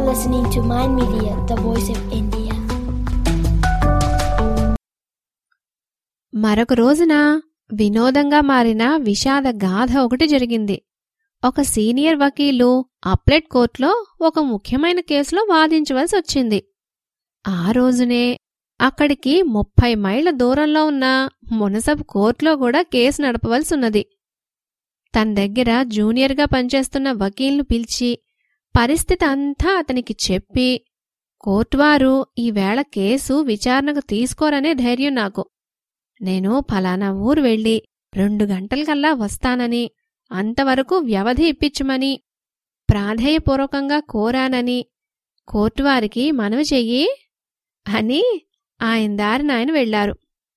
listening to Mind Media, the voice of India. మరొక రోజున వినోదంగా మారిన విషాద గాథ ఒకటి జరిగింది ఒక సీనియర్ వకీలు అప్లెట్ కోర్టులో ఒక ముఖ్యమైన కేసులో వాదించవలసి వచ్చింది ఆ రోజునే అక్కడికి ముప్పై మైళ్ళ దూరంలో ఉన్న మునసబ్ కోర్టులో కూడా కేసు నడపవలసి ఉన్నది తన దగ్గర జూనియర్గా పనిచేస్తున్న వకీల్ను పిలిచి పరిస్థితి అంతా అతనికి చెప్పి కోర్టువారు ఈవేళ కేసు విచారణకు తీసుకోరనే ధైర్యం నాకు నేను ఫలానా ఊరు వెళ్ళి రెండు గంటలకల్లా వస్తానని అంతవరకు వ్యవధి ఇప్పించమని ప్రాధేయపూర్వకంగా కోరానని కోర్టువారికి మనవి చెయ్యి అని ఆయన దారిన ఆయన వెళ్లారు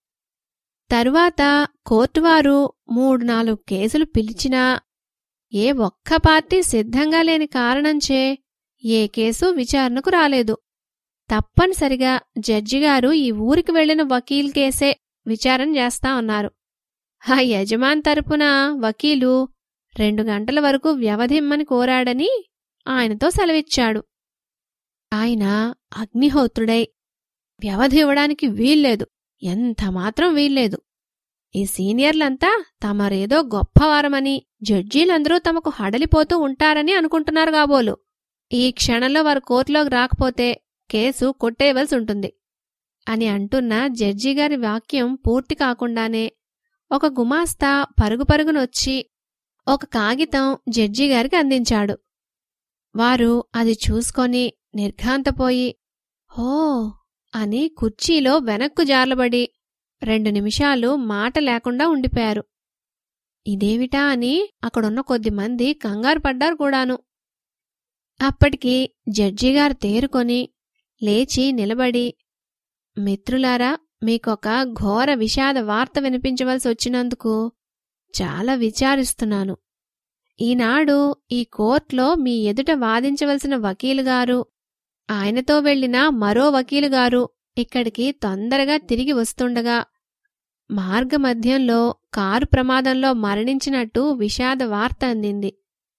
తరువాత కోర్టువారు మూడు నాలుగు కేసులు పిలిచినా ఏ ఒక్క పార్టీ సిద్ధంగా లేని కారణంచే ఏ కేసు విచారణకు రాలేదు తప్పనిసరిగా జడ్జిగారు ఈ ఊరికి వెళ్లిన వకీల్ కేసే విచారణ చేస్తా ఉన్నారు ఆ యజమాన్ తరపున వకీలు రెండు గంటల వరకు వ్యవధిమ్మని కోరాడని ఆయనతో సెలవిచ్చాడు ఆయన అగ్నిహోత్రుడై వ్యవధి ఇవ్వడానికి వీల్లేదు ఎంత మాత్రం వీల్లేదు ఈ సీనియర్లంతా తమరేదో గొప్పవారమని జడ్జీలందరూ తమకు హడలిపోతూ ఉంటారని అనుకుంటున్నారు కాబోలు ఈ క్షణంలో వారు కోర్టులోకి రాకపోతే కేసు కొట్టేయవలసి ఉంటుంది అని అంటున్న జడ్జి గారి వాక్యం పూర్తి కాకుండానే ఒక గుమాస్తా పరుగు పరుగునొచ్చి ఒక కాగితం జడ్జి గారికి అందించాడు వారు అది చూసుకొని నిర్ఘాంతపోయి హో అని కుర్చీలో వెనక్కు జార్లబడి రెండు నిమిషాలు మాట లేకుండా ఉండిపోయారు ఇదేమిటా అని అక్కడున్న కొద్దిమంది కంగారు పడ్డారు కూడాను అప్పటికి జడ్జిగారు తేరుకొని లేచి నిలబడి మిత్రులారా మీకొక ఘోర విషాద వార్త వినిపించవలసి వచ్చినందుకు చాలా విచారిస్తున్నాను ఈనాడు ఈ కోర్టులో మీ ఎదుట వాదించవలసిన వకీలుగారు ఆయనతో వెళ్లిన మరో వకీలుగారు ఇక్కడికి తొందరగా తిరిగి వస్తుండగా మార్గమధ్యంలో కారు ప్రమాదంలో మరణించినట్టు విషాద వార్త అందింది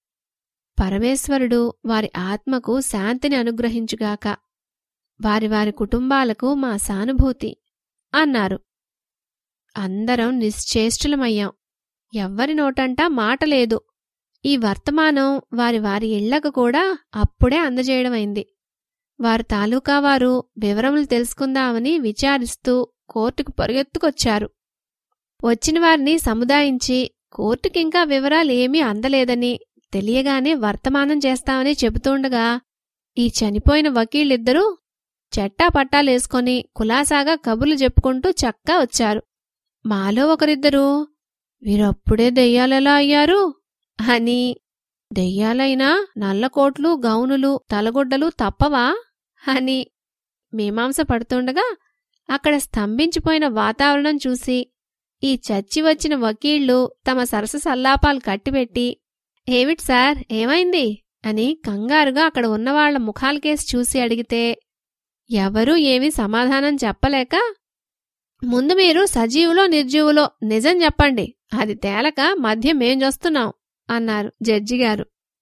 పరమేశ్వరుడు వారి ఆత్మకు శాంతిని అనుగ్రహించుగాక వారి వారి కుటుంబాలకు మా సానుభూతి అన్నారు అందరం నిశ్చేష్టులమయ్యాం ఎవ్వరి నోటంటా మాట లేదు ఈ వర్తమానం వారి వారి ఇళ్లకు కూడా అప్పుడే అందజేయడమైంది వారి తాలూకా వారు వివరములు తెలుసుకుందామని విచారిస్తూ కోర్టుకు పరుగెత్తుకొచ్చారు వచ్చిన వారిని సముదాయించి కోర్టుకింకా వివరాలు ఏమీ అందలేదని తెలియగానే వర్తమానం చేస్తామని చెబుతుండగా ఈ చనిపోయిన వకీళ్ళిద్దరూ చెట్టా పట్టాలేసుకొని కులాసాగా కబుర్లు చెప్పుకుంటూ చక్కా వచ్చారు మాలో ఒకరిద్దరు వీరప్పుడే దెయ్యాలెలా అయ్యారు అని దెయ్యాలైనా నల్లకోట్లు గౌనులు తలగుడ్డలు తప్పవా అని మీమాంస పడుతుండగా అక్కడ స్తంభించిపోయిన వాతావరణం చూసి ఈ చచ్చి వచ్చిన వకీళ్లు తమ సరస సల్లాపాలు కట్టిపెట్టి ఏమిటి సార్ ఏమైంది అని కంగారుగా అక్కడ ఉన్నవాళ్ల ముఖాలకేసి చూసి అడిగితే ఎవరూ ఏమీ సమాధానం చెప్పలేక ముందు మీరు సజీవులో నిర్జీవులో నిజం చెప్పండి అది తేలక మధ్య మేం చూస్తున్నాం అన్నారు జడ్జిగారు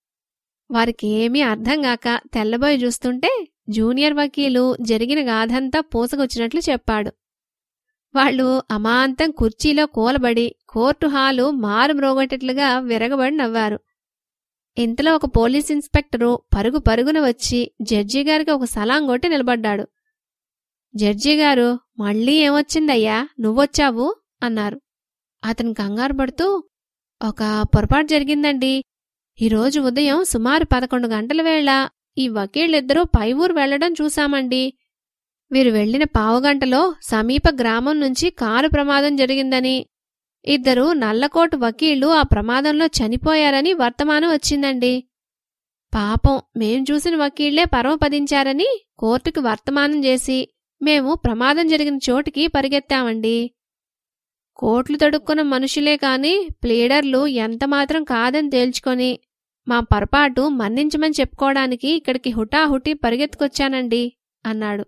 వారికి ఏమీ అర్థంగాక తెల్లబోయి చూస్తుంటే జూనియర్ వకీలు జరిగిన గాథంతా పూసకొచ్చినట్లు చెప్పాడు వాళ్ళు అమాంతం కుర్చీలో కూలబడి కోర్టు హాలు మారు మ్రోగొట్టేట్లుగా విరగబడి నవ్వారు ఇంతలో ఒక పోలీస్ ఇన్స్పెక్టరు పరుగు పరుగున వచ్చి జడ్జి గారికి ఒక సలాం కొట్టి నిలబడ్డాడు జడ్జి గారు మళ్ళీ ఏమొచ్చిందయ్యా నువ్వొచ్చావు అన్నారు అతను కంగారు పడుతూ ఒక పొరపాటు జరిగిందండి ఈరోజు ఉదయం సుమారు పదకొండు గంటల వేళ ఈ వకీళ్ళిద్దరూ పై ఊరు వెళ్లడం చూశామండి వీరు వెళ్లిన పావుగంటలో సమీప గ్రామం నుంచి కారు ప్రమాదం జరిగిందని ఇద్దరు నల్లకోటు వకీళ్లు ఆ ప్రమాదంలో చనిపోయారని వర్తమానం వచ్చిందండి పాపం మేం చూసిన వకీళ్లే పరమపదించారని కోర్టుకు వర్తమానం చేసి మేము ప్రమాదం జరిగిన చోటికి పరిగెత్తామండి కోట్లు తడుక్కున్న మనుషులే కాని ప్లీడర్లు ఎంతమాత్రం కాదని తేల్చుకొని మా పొరపాటు మన్నించమని చెప్పుకోవడానికి ఇక్కడికి హుటాహుటి పరిగెత్తుకొచ్చానండి అన్నాడు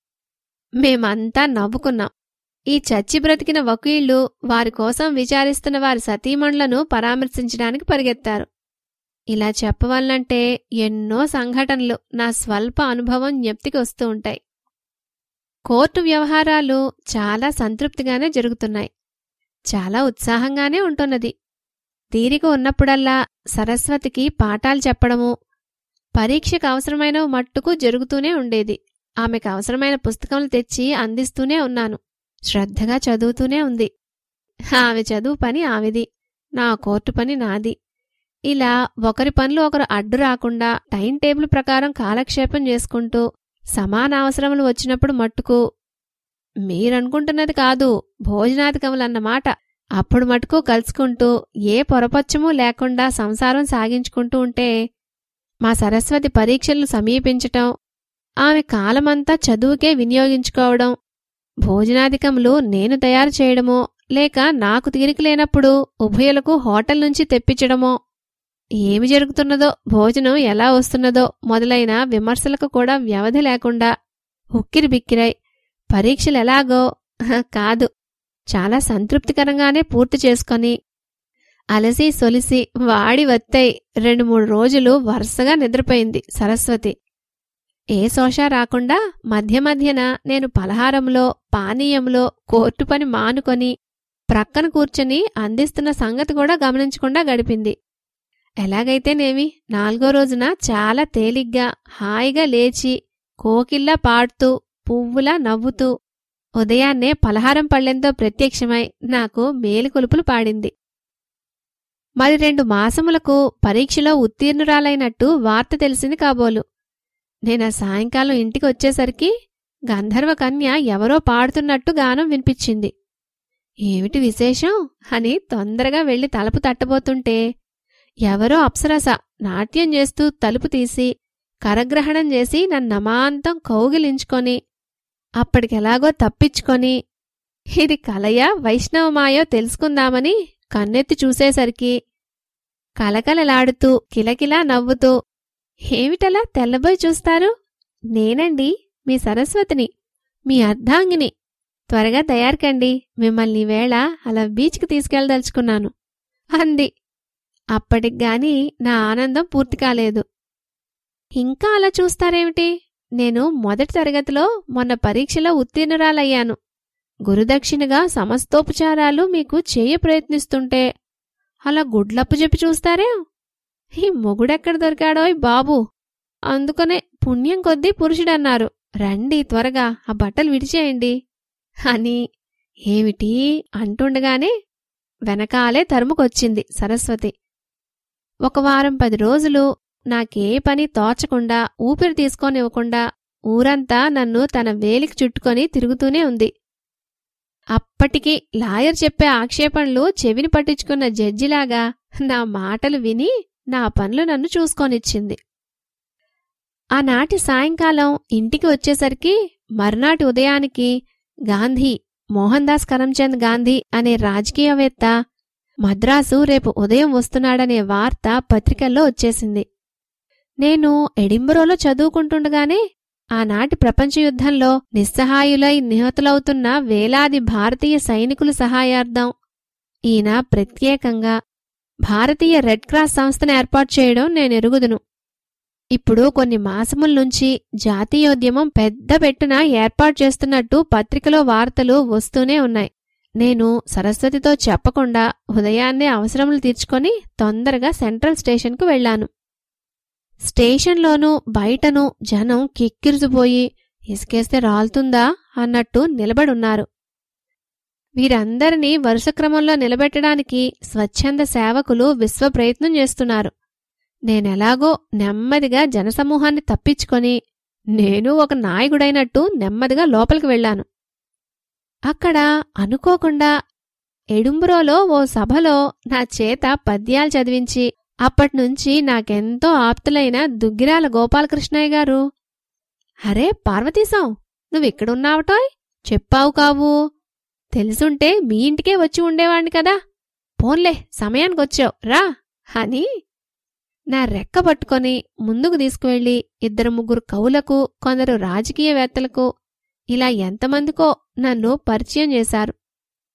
మేమంతా నవ్వుకున్నాం ఈ చచ్చి బ్రతికిన వకీళ్లు వారి కోసం విచారిస్తున్న వారి సతీమణులను పరామర్శించడానికి పరిగెత్తారు ఇలా చెప్పవాలంటే ఎన్నో సంఘటనలు నా స్వల్ప అనుభవం జ్ఞప్తికి వస్తూ ఉంటాయి కోర్టు వ్యవహారాలు చాలా సంతృప్తిగానే జరుగుతున్నాయి చాలా ఉత్సాహంగానే ఉంటున్నది తీరిక ఉన్నప్పుడల్లా సరస్వతికి పాఠాలు చెప్పడము పరీక్షకు అవసరమైన మట్టుకు జరుగుతూనే ఉండేది ఆమెకు అవసరమైన పుస్తకములు తెచ్చి అందిస్తూనే ఉన్నాను శ్రద్ధగా చదువుతూనే ఉంది ఆమె చదువు పని ఆమెది నా కోర్టు పని నాది ఇలా ఒకరి పనులు ఒకరు అడ్డు రాకుండా టైం టేబుల్ ప్రకారం కాలక్షేపం చేసుకుంటూ సమాన అవసరములు వచ్చినప్పుడు మట్టుకు మీరనుకుంటున్నది కాదు భోజనాధికములన్నమాట అప్పుడు మటుకు కలుసుకుంటూ ఏ పొరపచ్చము లేకుండా సంసారం సాగించుకుంటూ ఉంటే మా సరస్వతి పరీక్షలు సమీపించటం ఆమె కాలమంతా చదువుకే వినియోగించుకోవడం భోజనాధికములు నేను తయారు చేయడమో లేక నాకు తీరిక లేనప్పుడు ఉభయులకు హోటల్ నుంచి తెప్పించడమో ఏమి జరుగుతున్నదో భోజనం ఎలా వస్తున్నదో మొదలైన విమర్శలకు కూడా వ్యవధి లేకుండా ఉక్కిరి బిక్కిరై పరీక్షలు ఎలాగో హ, కాదు చాలా సంతృప్తికరంగానే పూర్తి చేసుకొని అలసి సొలిసి వాడి వత్తై రెండు మూడు రోజులు వరుసగా నిద్రపోయింది సరస్వతి ఏ శోష రాకుండా మధ్య మధ్యన నేను పలహారంలో పానీయంలో కోర్టు పని మానుకొని ప్రక్కన కూర్చొని అందిస్తున్న సంగతి కూడా గమనించకుండా గడిపింది ఎలాగైతేనేమి నాలుగో రోజున చాలా తేలిగ్గా హాయిగా లేచి కోకిల్లా పాడుతూ పువ్వులా నవ్వుతూ ఉదయాన్నే పలహారం పళ్ళెంతో ప్రత్యక్షమై నాకు మేలుకొలుపులు పాడింది మరి రెండు మాసములకు పరీక్షలో ఉత్తీర్ణురాలైనట్టు వార్త తెలిసింది కాబోలు నేను ఆ సాయంకాలం ఇంటికి వచ్చేసరికి గంధర్వ కన్య ఎవరో పాడుతున్నట్టు గానం వినిపించింది ఏమిటి విశేషం అని తొందరగా వెళ్లి తలుపు తట్టబోతుంటే ఎవరో అప్సరస నాట్యం చేస్తూ తలుపు తీసి కరగ్రహణం చేసి నన్నమాంతం కౌగిలించుకొని అప్పటికెలాగో తప్పించుకొని ఇది కలయా వైష్ణవమాయో తెలుసుకుందామని కన్నెత్తి చూసేసరికి కలకలలాడుతూ కిలకిలా నవ్వుతూ ఏమిటలా తెల్లబోయి చూస్తారు నేనండి మీ సరస్వతిని మీ అర్ధాంగిని త్వరగా తయారుకండి మిమ్మల్ని ఈ వేళ అలా బీచ్కి తీసుకెళ్దలుచుకున్నాను అంది అప్పటికి నా ఆనందం పూర్తి కాలేదు ఇంకా అలా చూస్తారేమిటి నేను మొదటి తరగతిలో మొన్న పరీక్షలో ఉత్తీర్ణురాలయ్యాను గురుదక్షిణగా సమస్తోపచారాలు మీకు చేయ ప్రయత్నిస్తుంటే అలా గుడ్లప్పు చెప్పి చూస్తారే ఈ మొగుడెక్కడ దొరికాడోయ్ బాబు అందుకనే పుణ్యం కొద్దీ పురుషుడన్నారు రండి త్వరగా ఆ బట్టలు విడిచేయండి అని ఏమిటి అంటుండగానే వెనకాలే తరుముకొచ్చింది సరస్వతి ఒక వారం పది రోజులు నాకే పని తోచకుండా ఊపిరి తీసుకోనివ్వకుండా ఊరంతా నన్ను తన వేలికి చుట్టుకొని తిరుగుతూనే ఉంది అప్పటికి లాయర్ చెప్పే ఆక్షేపణలు చెవిని పట్టించుకున్న జడ్జిలాగా నా మాటలు విని నా పనులు నన్ను చూసుకోనిచ్చింది ఆనాటి సాయంకాలం ఇంటికి వచ్చేసరికి మర్నాటి ఉదయానికి గాంధీ మోహన్ దాస్ కరమ్చంద్ గాంధీ అనే రాజకీయవేత్త మద్రాసు రేపు ఉదయం వస్తున్నాడనే వార్త పత్రికల్లో వచ్చేసింది నేను ఎడింబరోలో చదువుకుంటుండగానే ఆనాటి ప్రపంచ యుద్ధంలో నిస్సహాయులై నిహతులవుతున్న వేలాది భారతీయ సైనికుల సహాయార్థం ఈయన ప్రత్యేకంగా భారతీయ రెడ్ క్రాస్ సంస్థను ఏర్పాటు చేయడం నేనెరుగుదును ఇప్పుడు కొన్ని మాసముల నుంచి జాతీయోద్యమం పెద్ద పెట్టున ఏర్పాటు చేస్తున్నట్టు పత్రికలో వార్తలు వస్తూనే ఉన్నాయి నేను సరస్వతితో చెప్పకుండా ఉదయాన్నే అవసరములు తీర్చుకొని తొందరగా సెంట్రల్ స్టేషన్కు వెళ్ళాను స్టేషన్లోనూ బయటను జనం కిక్కిరిసిపోయి ఇసుకేస్తే రాలుతుందా అన్నట్టు నిలబడున్నారు వీరందరినీ వరుస క్రమంలో నిలబెట్టడానికి స్వచ్ఛంద సేవకులు విశ్వ ప్రయత్నం చేస్తున్నారు నేనెలాగో నెమ్మదిగా జనసమూహాన్ని తప్పించుకొని నేను ఒక నాయకుడైనట్టు నెమ్మదిగా లోపలికి వెళ్ళాను అక్కడ అనుకోకుండా ఎడుంబ్రోలో ఓ సభలో నా చేత పద్యాలు చదివించి అప్పట్నుంచి నాకెంతో ఆప్తులైన దుగ్గిరాల గోపాలకృష్ణయ్య గారు అరే పార్వతీశం నువ్విక్కడున్నావటోయ్ చెప్పావు కావు తెలుసుంటే మీ ఇంటికే వచ్చి ఉండేవాణ్ణి కదా పోన్లే సమయానికొచ్చావు రా అని నా రెక్క పట్టుకొని ముందుకు తీసుకువెళ్లి ఇద్దరు ముగ్గురు కవులకు కొందరు రాజకీయవేత్తలకు ఇలా ఎంతమందికో నన్ను పరిచయం చేశారు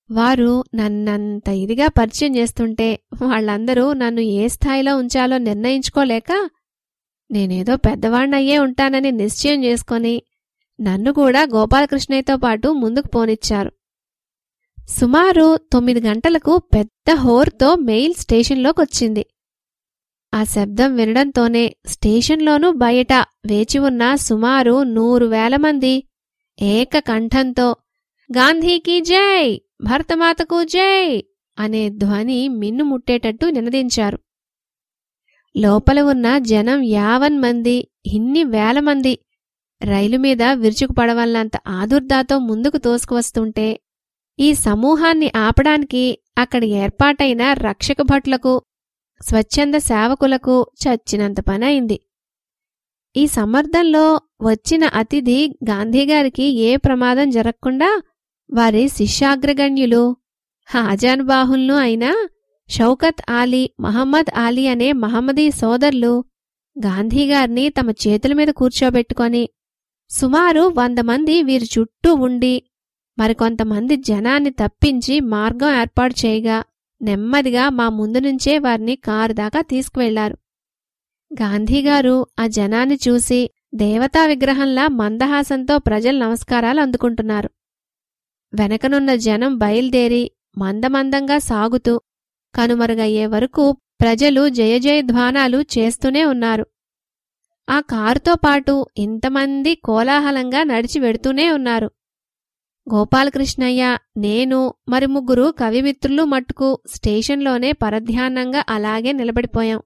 వారు నన్నంత ఇదిగా పరిచయం చేస్తుంటే వాళ్ళందరూ నన్ను ఏ స్థాయిలో ఉంచాలో నిర్ణయించుకోలేక నేనేదో పెద్దవాణ్ణయ్యే ఉంటానని నిశ్చయం చేసుకొని నన్ను కూడా గోపాలకృష్ణయ్యతో పాటు ముందుకు పోనిచ్చారు సుమారు తొమ్మిది గంటలకు పెద్ద హోర్తో మెయిల్ స్టేషన్లోకొచ్చింది ఆ శబ్దం వినడంతోనే స్టేషన్లోనూ బయట వేచి ఉన్న సుమారు నూరు వేల మంది ఏకకంఠంతో గాంధీకి జై భరతమాతకు జై అనే ధ్వని మిన్ను ముట్టేటట్టు నినదించారు లోపల ఉన్న జనం యావన్ మంది ఇన్ని వేల మంది రైలు మీద విరుచుకుపడవల్లంత ఆదుర్దాతో ముందుకు తోసుకువస్తుంటే ఈ సమూహాన్ని ఆపడానికి అక్కడ ఏర్పాటైన రక్షక భట్లకు స్వచ్ఛంద సేవకులకు చచ్చినంత పనైంది ఈ సమర్థంలో వచ్చిన అతిథి గాంధీగారికి ఏ ప్రమాదం జరగకుండా వారి శిష్యాగ్రగణ్యులు హాజానుబాహుల్ను అయినా షౌకత్ ఆలీ మహమ్మద్ ఆలీ అనే మహమ్మదీ సోదరులు గాంధీగారిని తమ చేతుల మీద కూర్చోబెట్టుకొని సుమారు వంద మంది వీరి చుట్టూ ఉండి మరికొంతమంది జనాన్ని తప్పించి మార్గం ఏర్పాటు చేయగా నెమ్మదిగా మా ముందు నుంచే వారిని కారు దాకా తీసుకువెళ్లారు గాంధీగారు ఆ జనాన్ని చూసి దేవతా విగ్రహంలా మందహాసంతో ప్రజలు నమస్కారాలు అందుకుంటున్నారు వెనకనున్న జనం బయలుదేరి మందమందంగా సాగుతూ కనుమరుగయ్యే వరకు ప్రజలు జయ జయధ్వానాలు చేస్తూనే ఉన్నారు ఆ కారుతో పాటు ఇంతమంది కోలాహలంగా నడిచి వెడుతూనే ఉన్నారు గోపాలకృష్ణయ్య నేను మరి ముగ్గురు కవిమిత్రులు మట్టుకు స్టేషన్లోనే పరధ్యానంగా అలాగే నిలబడిపోయాం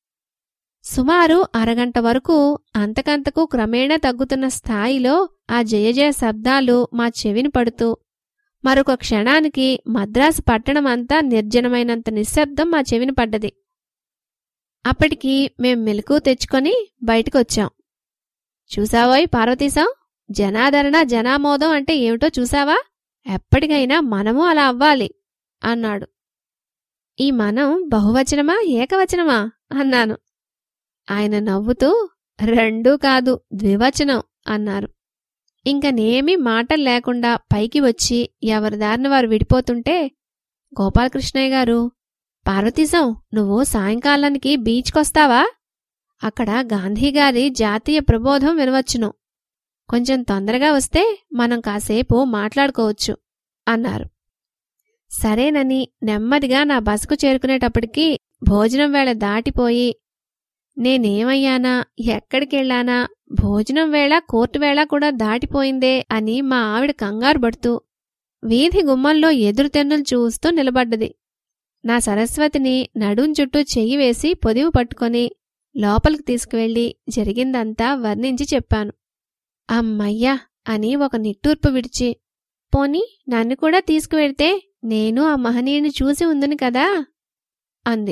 సుమారు అరగంట వరకు అంతకంతకు క్రమేణా తగ్గుతున్న స్థాయిలో ఆ జయజయ శబ్దాలు మా చెవిని పడుతూ మరొక క్షణానికి మద్రాసు పట్టణం అంతా నిర్జనమైనంత నిశ్శబ్దం మా చెవిని పడ్డది అప్పటికి మేం మెలకు తెచ్చుకొని బయటకొచ్చాం చూసావోయ్ పార్వతీశం జనాదరణ జనామోదం అంటే ఏమిటో చూసావా ఎప్పటికైనా మనము అలా అవ్వాలి అన్నాడు ఈ మనం బహువచనమా ఏకవచనమా అన్నాను ఆయన నవ్వుతూ రెండూ కాదు ద్వివచనం అన్నారు ఇంక నేమీ మాటలు లేకుండా పైకి వచ్చి ఎవరి దారిన వారు విడిపోతుంటే గోపాలకృష్ణయ్య గారు పార్వతీశం నువ్వు సాయంకాలానికి బీచ్కొస్తావా అక్కడ గాంధీగారి జాతీయ ప్రబోధం వినవచ్చును కొంచెం తొందరగా వస్తే మనం కాసేపు మాట్లాడుకోవచ్చు అన్నారు సరేనని నెమ్మదిగా నా బసకు చేరుకునేటప్పటికి భోజనం వేళ దాటిపోయి నేనేమయ్యానా ఎక్కడికెళ్ళానా భోజనం వేళ కోర్టు వేళ కూడా దాటిపోయిందే అని మా ఆవిడ కంగారు పడుతూ వీధి గుమ్మంలో ఎదురు తెన్నులు చూస్తూ నిలబడ్డది నా సరస్వతిని నడుం చుట్టూ చెయ్యి వేసి పొదివి పట్టుకొని లోపలికి తీసుకువెళ్లి జరిగిందంతా వర్ణించి చెప్పాను అమ్మయ్యా అని ఒక నిట్టూర్పు విడిచి పోని నన్ను కూడా తీసుకువెడితే నేను ఆ మహనీయుని చూసి ఉందును కదా అంది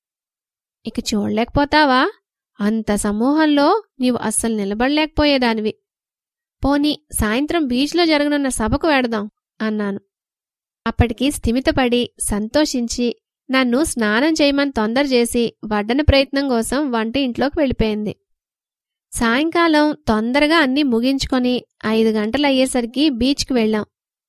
ఇక చూడలేకపోతావా అంత సమూహంలో నీవు అస్సలు నిలబడలేకపోయేదానివి పోనీ సాయంత్రం బీచ్లో జరగనున్న సభకు వెడదాం అన్నాను అప్పటికి స్థిమితపడి సంతోషించి నన్ను స్నానం చేయమని తొందర చేసి వడ్డన ప్రయత్నం కోసం వంట ఇంట్లోకి వెళ్ళిపోయింది సాయంకాలం తొందరగా అన్నీ ముగించుకొని ఐదు గంటలయ్యేసరికి బీచ్కి వెళ్ళాం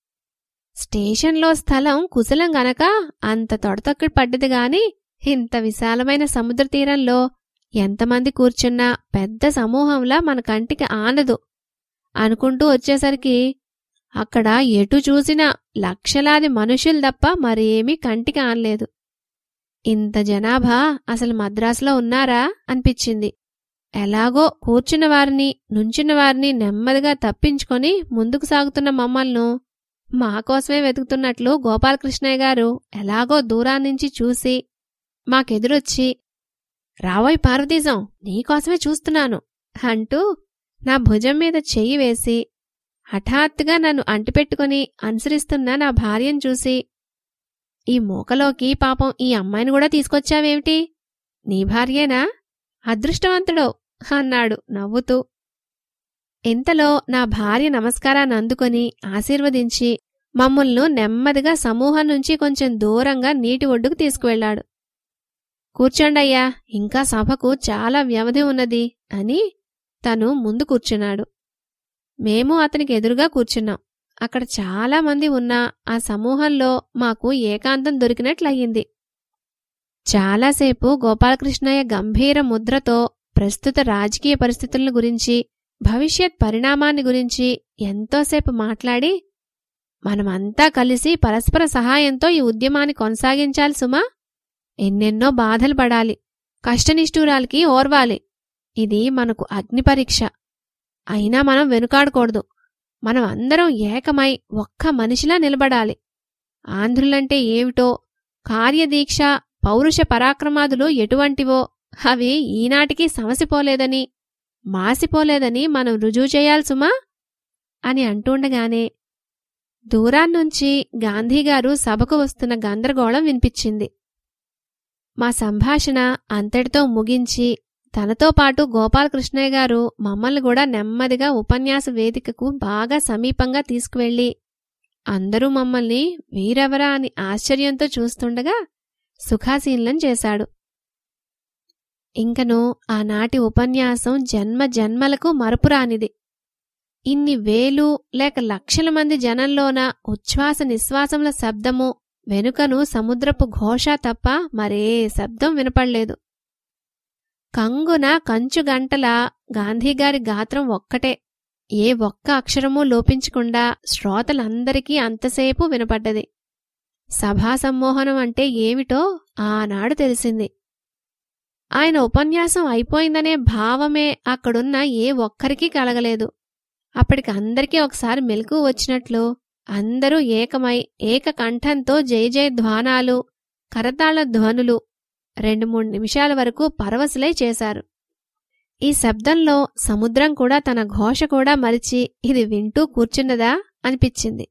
స్టేషన్లో స్థలం కుశలం గనక అంత తొడతొక్కడి పడ్డది గాని ఇంత విశాలమైన సముద్ర తీరంలో ఎంతమంది కూర్చున్నా పెద్ద సమూహంలా మన కంటికి ఆనదు అనుకుంటూ వచ్చేసరికి అక్కడ ఎటు చూసినా లక్షలాది మనుషులు తప్ప మరేమీ కంటికి ఆనలేదు ఇంత జనాభా అసలు మద్రాసులో ఉన్నారా అనిపించింది ఎలాగో కూర్చున్న వారిని నుంచున్న వారిని నెమ్మదిగా తప్పించుకొని ముందుకు సాగుతున్న మమ్మల్ని మా కోసమే వెతుకుతున్నట్లు గోపాలకృష్ణయ్య గారు ఎలాగో దూరాన్నించి చూసి మాకెదురొచ్చి రావోయ్ పార్వతీశం నీకోసమే చూస్తున్నాను అంటూ నా భుజం మీద చెయ్యి వేసి హఠాత్తుగా నన్ను అంటిపెట్టుకుని అనుసరిస్తున్న నా భార్యను చూసి ఈ మూకలోకి పాపం ఈ అమ్మాయిని కూడా తీసుకొచ్చావేమిటి నీ భార్యేనా అదృష్టవంతుడో అన్నాడు నవ్వుతూ ఇంతలో నా భార్య నమస్కారాన్ని అందుకొని ఆశీర్వదించి మమ్ములను నెమ్మదిగా సమూహం నుంచి కొంచెం దూరంగా నీటి ఒడ్డుకు తీసుకువెళ్లాడు కూర్చోండయ్యా ఇంకా సభకు చాలా వ్యవధి ఉన్నది అని తను ముందు కూర్చున్నాడు మేము అతనికి ఎదురుగా కూర్చున్నాం అక్కడ చాలా మంది ఉన్న ఆ సమూహంలో మాకు ఏకాంతం దొరికినట్లయింది చాలాసేపు గోపాలకృష్ణయ్య గంభీర ముద్రతో ప్రస్తుత రాజకీయ పరిస్థితులను గురించి భవిష్యత్ పరిణామాన్ని గురించి ఎంతోసేపు మాట్లాడి మనమంతా కలిసి పరస్పర సహాయంతో ఈ ఉద్యమాన్ని కొనసాగించాలి సుమా ఎన్నెన్నో బాధలు పడాలి కష్టనిష్ఠూరాలకి ఓర్వాలి ఇది మనకు అగ్ని పరీక్ష అయినా మనం వెనుకాడకూడదు మనం అందరం ఏకమై ఒక్క మనిషిలా నిలబడాలి ఆంధ్రులంటే ఏమిటో కార్యదీక్ష పౌరుష పరాక్రమాదులు ఎటువంటివో అవి ఈనాటికి సమసిపోలేదని మాసిపోలేదని మనం రుజువు చేయాలి సుమా అని అంటుండగానే దూరాన్నుంచి గాంధీగారు సభకు వస్తున్న గందరగోళం వినిపించింది మా సంభాషణ అంతటితో ముగించి తనతో పాటు గోపాలకృష్ణయ్య గారు మమ్మల్ని కూడా నెమ్మదిగా ఉపన్యాస వేదికకు బాగా సమీపంగా తీసుకువెళ్లి అందరూ మమ్మల్ని వీరెవరా అని ఆశ్చర్యంతో చూస్తుండగా సుఖాసీనం చేశాడు ఇంకను ఆనాటి ఉపన్యాసం జన్మ జన్మలకు మరపురానిది ఇన్ని వేలు లేక లక్షల మంది జనంలోన ఉచ్ఛ్వాస నిశ్వాసముల శబ్దము వెనుకను సముద్రపు ఘోష తప్ప మరే శబ్దం వినపడలేదు కంగున కంచు గంటల గాంధీగారి గాత్రం ఒక్కటే ఏ ఒక్క అక్షరమూ లోపించకుండా శ్రోతలందరికీ అంతసేపు వినపడ్డది సభా సమ్మోహనం అంటే ఏమిటో ఆనాడు తెలిసింది ఆయన ఉపన్యాసం అయిపోయిందనే భావమే అక్కడున్న ఏ ఒక్కరికీ కలగలేదు అప్పటికి అందరికీ ఒకసారి మెలకు వచ్చినట్లు అందరూ ఏకమై ఏకకంఠంతో జయ జయ ధ్వానాలు కరతాళ ధ్వనులు రెండు మూడు నిమిషాల వరకు పరవశులై చేశారు ఈ శబ్దంలో సముద్రం కూడా తన ఘోష కూడా మరిచి ఇది వింటూ కూర్చున్నదా అనిపించింది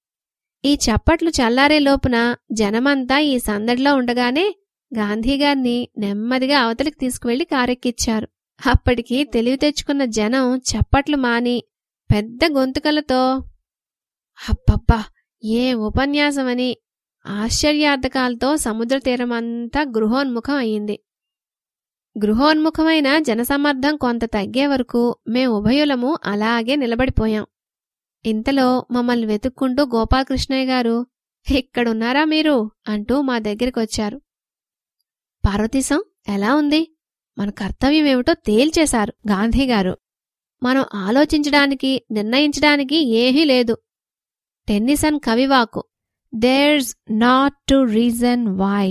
ఈ చప్పట్లు చల్లారే లోపున జనమంతా ఈ సందడిలో ఉండగానే గాంధీగారిని నెమ్మదిగా అవతలికి తీసుకువెళ్లి కారెక్కిచ్చారు అప్పటికి తెలివి తెచ్చుకున్న జనం చప్పట్లు మాని పెద్ద గొంతుకలతో అబ్బబ్బా ఏ ఉపన్యాసమని ఆశ్చర్యార్థకాలతో సముద్ర తీరమంతా గృహోన్ముఖం అయింది గృహోన్ముఖమైన జనసమ్మర్దం కొంత తగ్గే వరకు మేం ఉభయులము అలాగే నిలబడిపోయాం ఇంతలో మమ్మల్ని వెతుక్కుంటూ గోపాలకృష్ణయ్య గారు ఇక్కడున్నారా మీరు అంటూ మా దగ్గరికొచ్చారు పార్వతీశం ఎలా ఉంది మన కర్తవ్యం ఏమిటో తేల్చేశారు గాంధీగారు మనం ఆలోచించడానికి నిర్ణయించడానికి ఏమీ లేదు టెన్నిసన్ కవివాకు there's not to reason why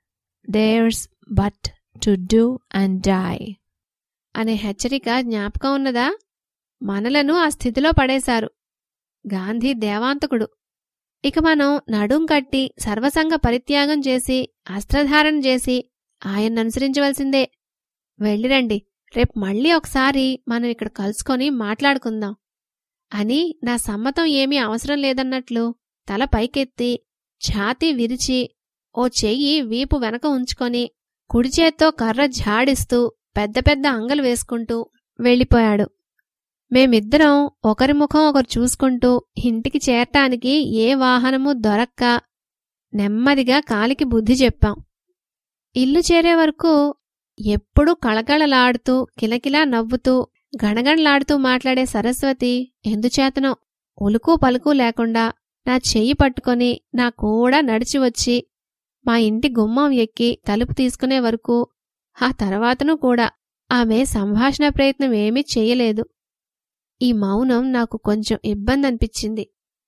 there's but to do and die అనే హెచ్చరిక జ్ఞాపకం ఉన్నదా మనలను ఆ స్థితిలో పడేశారు గాంధీ దేవాంతకుడు ఇక మనం నడుం కట్టి సర్వసంగ పరిత్యాగం చేసి అస్త్రధారణ చేసి ఆయన్ని అనుసరించవలసిందే వెళ్ళిరండి రేపు మళ్ళీ ఒకసారి మనం ఇక్కడ కలుసుకొని మాట్లాడుకుందాం అని నా సమ్మతం ఏమీ అవసరం లేదన్నట్లు తల పైకెత్తి ఛాతీ విరిచి ఓ చెయ్యి వీపు వెనక ఉంచుకొని కుడి చేత్తో కర్ర ఝాడిస్తూ పెద్ద పెద్ద అంగలు వేసుకుంటూ వెళ్ళిపోయాడు మేమిద్దరం ఒకరి ముఖం ఒకరు చూసుకుంటూ ఇంటికి చేరటానికి ఏ వాహనము దొరక్క నెమ్మదిగా కాలికి బుద్ధి చెప్పాం ఇల్లు చేరే వరకు ఎప్పుడూ కళకళలాడుతూ కిలకిలా నవ్వుతూ గణగణలాడుతూ మాట్లాడే సరస్వతి ఎందుచేతనో ఉలుకు పలుకు లేకుండా నా చెయ్యి పట్టుకొని నా కూడా నడిచి వచ్చి మా ఇంటి గుమ్మం ఎక్కి తలుపు తీసుకునే వరకు ఆ తర్వాతను కూడా ఆమె సంభాషణ ప్రయత్నం ఏమీ చెయ్యలేదు ఈ మౌనం నాకు కొంచెం ఇబ్బంది అనిపించింది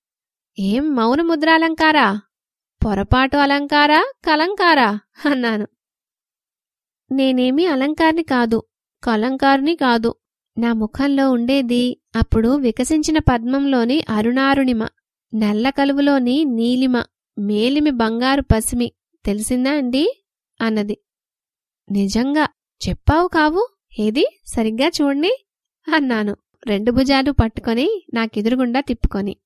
ఏం మౌన ముద్రాలంకారా పొరపాటు అలంకారా కలంకారా అన్నాను నేనేమీ అలంకారిని కాదు కలంకారిని కాదు నా ముఖంలో ఉండేది అప్పుడు వికసించిన పద్మంలోని అరుణారుణిమ నల్ల కలువులోని నీలిమ మేలిమి బంగారు పసిమి తెలిసిందా అండి అన్నది నిజంగా చెప్పావు కావు ఏది సరిగ్గా చూడండి అన్నాను రెండు భుజాలు పట్టుకొని నాకెదురుగుండా తిప్పుకొని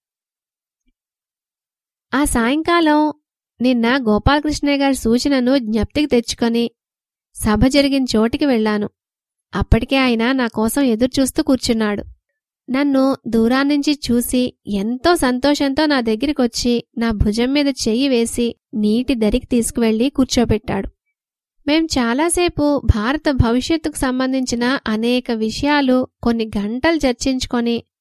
ఆ సాయంకాలం నిన్న గోపాలకృష్ణయ్య గారి సూచనను జ్ఞప్తికి తెచ్చుకొని సభ జరిగిన చోటికి వెళ్లాను అప్పటికే ఆయన నా కోసం ఎదురుచూస్తూ కూర్చున్నాడు నన్ను దూరాన్నించి చూసి ఎంతో సంతోషంతో నా దగ్గరికొచ్చి నా భుజం మీద చెయ్యి వేసి నీటి దరికి తీసుకువెళ్లి కూర్చోబెట్టాడు మేం చాలాసేపు భారత భవిష్యత్తుకు సంబంధించిన అనేక విషయాలు కొన్ని గంటలు చర్చించుకొని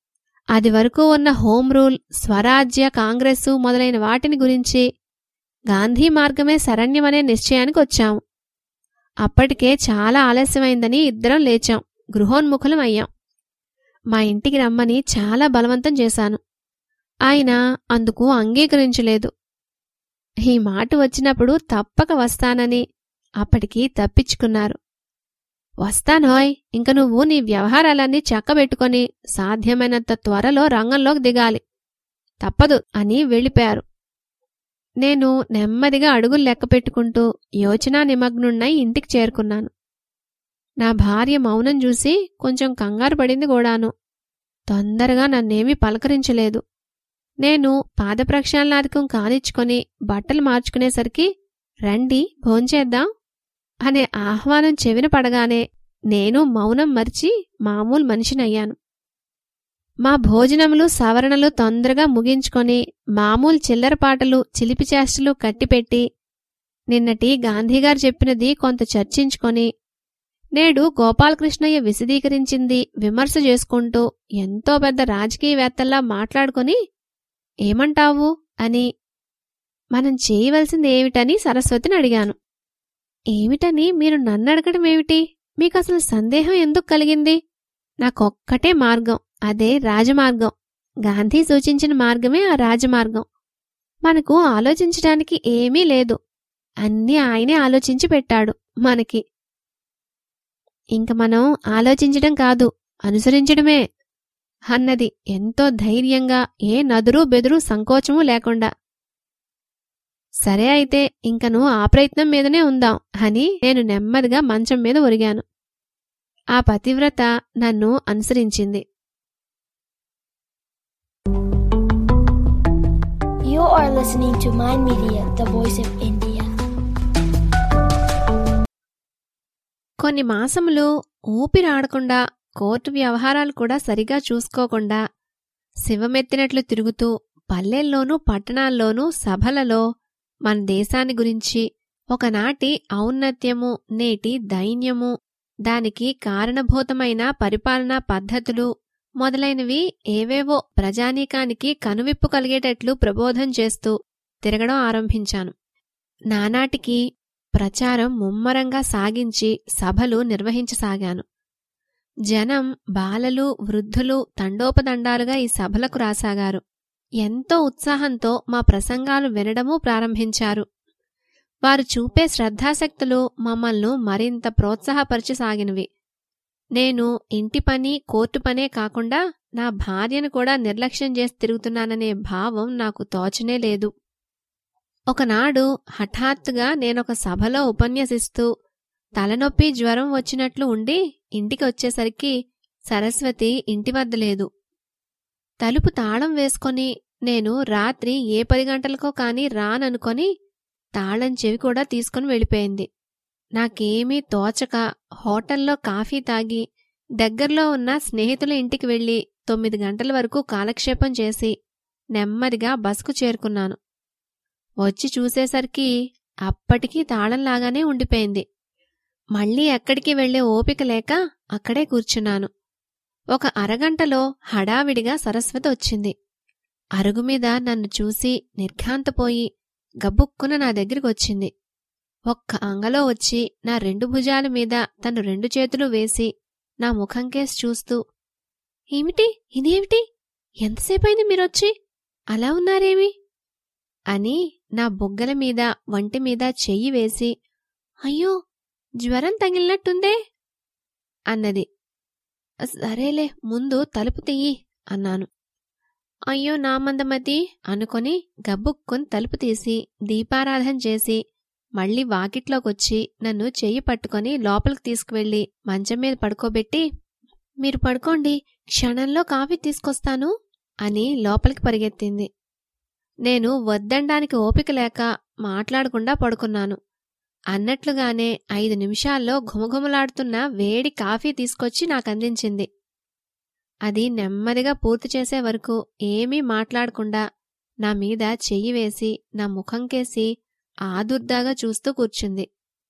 అది వరకు ఉన్న హోం రూల్ స్వరాజ్య కాంగ్రెస్సు మొదలైన వాటిని గురించి గాంధీ మార్గమే శరణ్యమనే నిశ్చయానికి వచ్చాం అప్పటికే చాలా ఆలస్యమైందని ఇద్దరం లేచాం గృహోన్ముఖులం అయ్యాం మా ఇంటికి రమ్మని చాలా బలవంతం చేశాను ఆయన అందుకు అంగీకరించలేదు ఈ మాట వచ్చినప్పుడు తప్పక వస్తానని అప్పటికి తప్పించుకున్నారు వస్తానోయ్ ఇంక నువ్వు నీ వ్యవహారాలన్నీ చక్కబెట్టుకొని సాధ్యమైనంత త్వరలో రంగంలోకి దిగాలి తప్పదు అని వెళ్ళిపోయారు నేను నెమ్మదిగా అడుగులు లెక్క పెట్టుకుంటూ యోచనా నిమగ్నున్నై ఇంటికి చేరుకున్నాను నా భార్య మౌనం చూసి కొంచెం కంగారు పడింది కూడాను తొందరగా నన్నేమీ పలకరించలేదు నేను పాదప్రక్షాళనాధికం కానిచ్చుకొని బట్టలు మార్చుకునేసరికి రండి భోంచేద్దాం అనే ఆహ్వానం చెవిన పడగానే నేను మౌనం మరిచి మామూలు మనిషినయ్యాను మా భోజనములు సవరణలు తొందరగా ముగించుకొని మామూలు చిల్లర పాటలు చిలిపి చేష్టలు కట్టిపెట్టి నిన్నటి గాంధీగారు చెప్పినది కొంత చర్చించుకొని నేడు గోపాలకృష్ణయ్య విశదీకరించింది విమర్శ చేసుకుంటూ ఎంతో పెద్ద రాజకీయవేత్తల్లా మాట్లాడుకొని ఏమంటావు అని మనం చేయవలసింది ఏమిటని సరస్వతిని అడిగాను ఏమిటని మీరు నన్ను అడగడం ఏమిటి మీకు అసలు సందేహం ఎందుకు కలిగింది నాకొక్కటే మార్గం అదే రాజమార్గం గాంధీ సూచించిన మార్గమే ఆ రాజమార్గం మనకు ఆలోచించడానికి ఏమీ లేదు అన్నీ ఆయనే ఆలోచించి పెట్టాడు మనకి ఇంక మనం ఆలోచించడం కాదు అనుసరించడమే అన్నది ఎంతో ధైర్యంగా ఏ నదురు బెదురు సంకోచమూ లేకుండా సరే అయితే ఇంకను ఆ ప్రయత్నం మీదనే ఉందాం అని నేను నెమ్మదిగా మంచం మీద ఒరిగాను ఆ పతివ్రత నన్ను అనుసరించింది You are listening to Mind Media, the voice of India. కొన్ని మాసములు ఊపిరాడకుండా కోర్టు వ్యవహారాలు కూడా సరిగా చూసుకోకుండా శివమెత్తినట్లు తిరుగుతూ పల్లెల్లోనూ పట్టణాల్లోనూ సభలలో మన దేశాన్ని గురించి ఒకనాటి ఔన్నత్యము నేటి దైన్యము దానికి కారణభూతమైన పరిపాలనా పద్ధతులు మొదలైనవి ఏవేవో ప్రజానీకానికి కనువిప్పు కలిగేటట్లు ప్రబోధం చేస్తూ తిరగడం ఆరంభించాను నానాటికి ప్రచారం ముమ్మరంగా సాగించి సభలు నిర్వహించసాగాను జనం బాలలు వృద్ధులు తండోపదండాలుగా ఈ సభలకు రాసాగారు ఎంతో ఉత్సాహంతో మా ప్రసంగాలు వినడమూ ప్రారంభించారు వారు చూపే శ్రద్ధాశక్తులు మమ్మల్ని మరింత ప్రోత్సాహపరచసాగినవి నేను ఇంటి పని కోర్టు పనే కాకుండా నా భార్యను కూడా నిర్లక్ష్యం చేసి తిరుగుతున్నాననే భావం నాకు తోచనే లేదు ఒకనాడు హఠాత్తుగా నేనొక సభలో ఉపన్యసిస్తూ తలనొప్పి జ్వరం వచ్చినట్లు ఉండి ఇంటికి వచ్చేసరికి సరస్వతి ఇంటి వద్ద లేదు తలుపు తాళం వేసుకొని నేను రాత్రి ఏ పది గంటలకో కాని రాననుకొని తాళం చెవి కూడా తీసుకుని వెళ్ళిపోయింది నాకేమీ తోచక హోటల్లో కాఫీ తాగి దగ్గర్లో ఉన్న స్నేహితుల ఇంటికి వెళ్లి తొమ్మిది గంటల వరకు కాలక్షేపం చేసి నెమ్మదిగా బస్కు చేరుకున్నాను వచ్చి చూసేసరికి అప్పటికీ తాళంలాగానే ఉండిపోయింది మళ్ళీ ఎక్కడికి వెళ్లే ఓపిక లేక అక్కడే కూర్చున్నాను ఒక అరగంటలో హడావిడిగా సరస్వతి వచ్చింది అరుగుమీద నన్ను చూసి నిర్ఘాంతపోయి గబుక్కున నా దగ్గరికి వచ్చింది ఒక్క అంగలో వచ్చి నా రెండు భుజాల మీద తను రెండు చేతులు వేసి నా ముఖం కేసి చూస్తూ ఏమిటి ఇదేమిటి ఎంతసేపైంది మీరొచ్చి అలా ఉన్నారేమి అని నా బొగ్గల మీద వంటి మీద చెయ్యి వేసి అయ్యో జ్వరం తగిలినట్టుందే అన్నది సరేలే ముందు తలుపు తీయి అన్నాను అయ్యో నా మందమతి అనుకొని గబ్బుక్కొని తలుపు తీసి దీపారాధన చేసి మళ్ళీ వాకిట్లోకొచ్చి నన్ను చెయ్యి పట్టుకొని లోపలికి తీసుకువెళ్ళి మంచం మీద పడుకోబెట్టి మీరు పడుకోండి క్షణంలో కాఫీ తీసుకొస్తాను అని లోపలికి పరిగెత్తింది నేను వద్దండానికి ఓపిక లేక మాట్లాడకుండా పడుకున్నాను అన్నట్లుగానే ఐదు నిమిషాల్లో ఘుమఘుమలాడుతున్న వేడి కాఫీ తీసుకొచ్చి నాకందించింది అది నెమ్మదిగా పూర్తి చేసే వరకు ఏమీ మాట్లాడకుండా నా మీద చెయ్యి వేసి నా ముఖం కేసి ఆదుర్దాగా చూస్తూ కూర్చుంది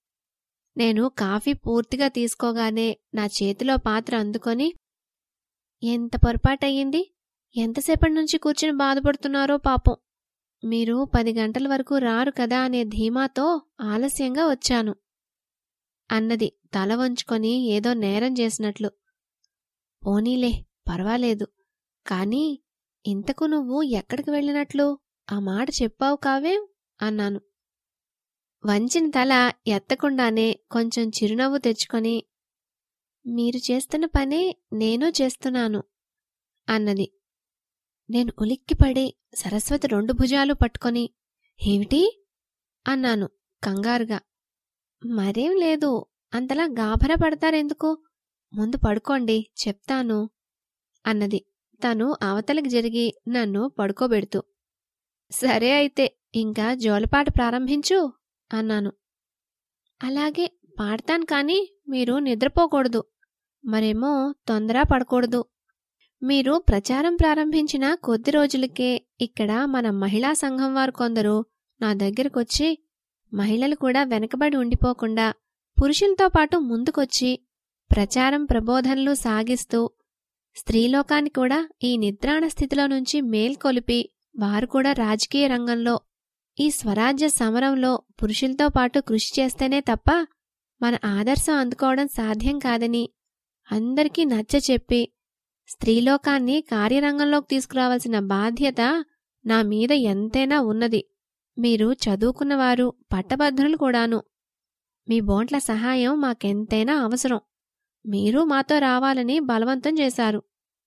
నేను కాఫీ పూర్తిగా తీసుకోగానే నా చేతిలో పాత్ర అందుకొని ఎంత పొరపాటయ్యింది ఎంతసేపటి నుంచి కూర్చుని బాధపడుతున్నారో పాపం మీరు పది గంటల వరకు రారు కదా అనే ధీమాతో ఆలస్యంగా వచ్చాను అన్నది తల వంచుకొని ఏదో నేరం చేసినట్లు పోనీలే పర్వాలేదు కాని ఇంతకు నువ్వు ఎక్కడికి వెళ్ళినట్లు ఆ మాట చెప్పావు కావేం అన్నాను వంచిన తల ఎత్తకుండానే కొంచెం చిరునవ్వు తెచ్చుకొని మీరు చేస్తున్న పనే నేను చేస్తున్నాను అన్నది నేను ఉలిక్కిపడి సరస్వతి రెండు భుజాలు పట్టుకొని ఏమిటి అన్నాను కంగారుగా మరేం లేదు అంతలా గాభరా పడతారెందుకు ముందు పడుకోండి చెప్తాను అన్నది తను అవతలికి జరిగి నన్ను పడుకోబెడుతూ సరే అయితే ఇంకా జోలపాట ప్రారంభించు అన్నాను అలాగే పాడతాను కాని మీరు నిద్రపోకూడదు మరేమో తొందర పడకూడదు మీరు ప్రచారం ప్రారంభించిన కొద్ది రోజులకే ఇక్కడ మన మహిళా సంఘం వారు కొందరు నా దగ్గరకొచ్చి మహిళలు కూడా వెనకబడి ఉండిపోకుండా పురుషులతో పాటు ముందుకొచ్చి ప్రచారం ప్రబోధనలు సాగిస్తూ స్త్రీలోకాన్ని కూడా ఈ నిద్రాణ స్థితిలో నుంచి మేల్కొలిపి వారు కూడా రాజకీయ రంగంలో ఈ స్వరాజ్య సమరంలో పురుషులతో పాటు కృషి చేస్తేనే తప్ప మన ఆదర్శం అందుకోవడం సాధ్యం కాదని అందరికీ నచ్చచెప్పి స్త్రీలోకాన్ని కార్యరంగంలోకి తీసుకురావాల్సిన బాధ్యత నా మీద ఎంతైనా ఉన్నది మీరు చదువుకున్నవారు పట్టభద్రులు కూడాను మీ బోంట్ల సహాయం మాకెంతైనా అవసరం మీరు మాతో రావాలని బలవంతం చేశారు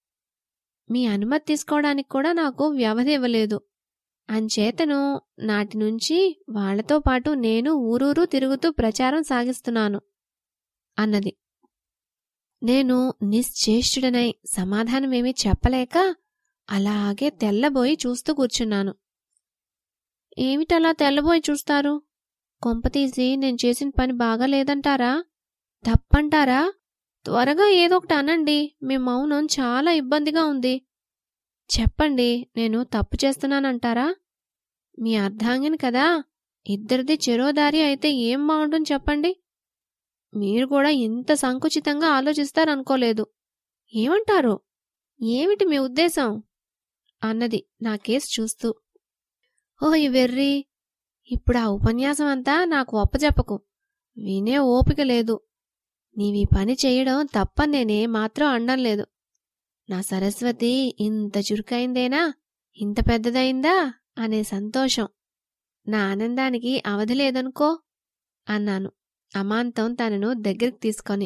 మీ అనుమతి తీసుకోవడానికి కూడా నాకు వ్యవధి ఇవ్వలేదు అంచేతను నాటి నుంచి వాళ్లతో పాటు నేను ఊరూరు తిరుగుతూ ప్రచారం సాగిస్తున్నాను అన్నది నేను నిశ్చేష్టుడనై సమాధానమేమీ చెప్పలేక అలాగే తెల్లబోయి చూస్తూ కూర్చున్నాను ఏమిటలా తెల్లబోయి చూస్తారు కొంపతీసి నేను చేసిన పని బాగా లేదంటారా తప్పంటారా త్వరగా ఏదో ఒకటి అనండి మీ మౌనం చాలా ఇబ్బందిగా ఉంది చెప్పండి నేను తప్పు చేస్తున్నానంటారా మీ అర్ధాంగిని కదా ఇద్దరిది చెరోదారి అయితే ఏం బాగుంటుంది చెప్పండి మీరు కూడా ఇంత సంకుచితంగా ఆలోచిస్తారనుకోలేదు ఏమంటారు ఏమిటి మీ ఉద్దేశం అన్నది నా కేసు చూస్తూ ఓ ఈ వెర్రి ఇప్పుడు ఆ ఉపన్యాసం అంతా నాకు ఒప్పజెప్పకు వినే ఓపిక లేదు నీవీ పని చేయడం తప్పని నేనే మాత్రం అండం లేదు నా సరస్వతి ఇంత చురుకైందేనా ఇంత పెద్దదైందా అనే సంతోషం నా ఆనందానికి అవధి లేదనుకో అన్నాను అమాంతం తనను దగ్గరికి తీసుకొని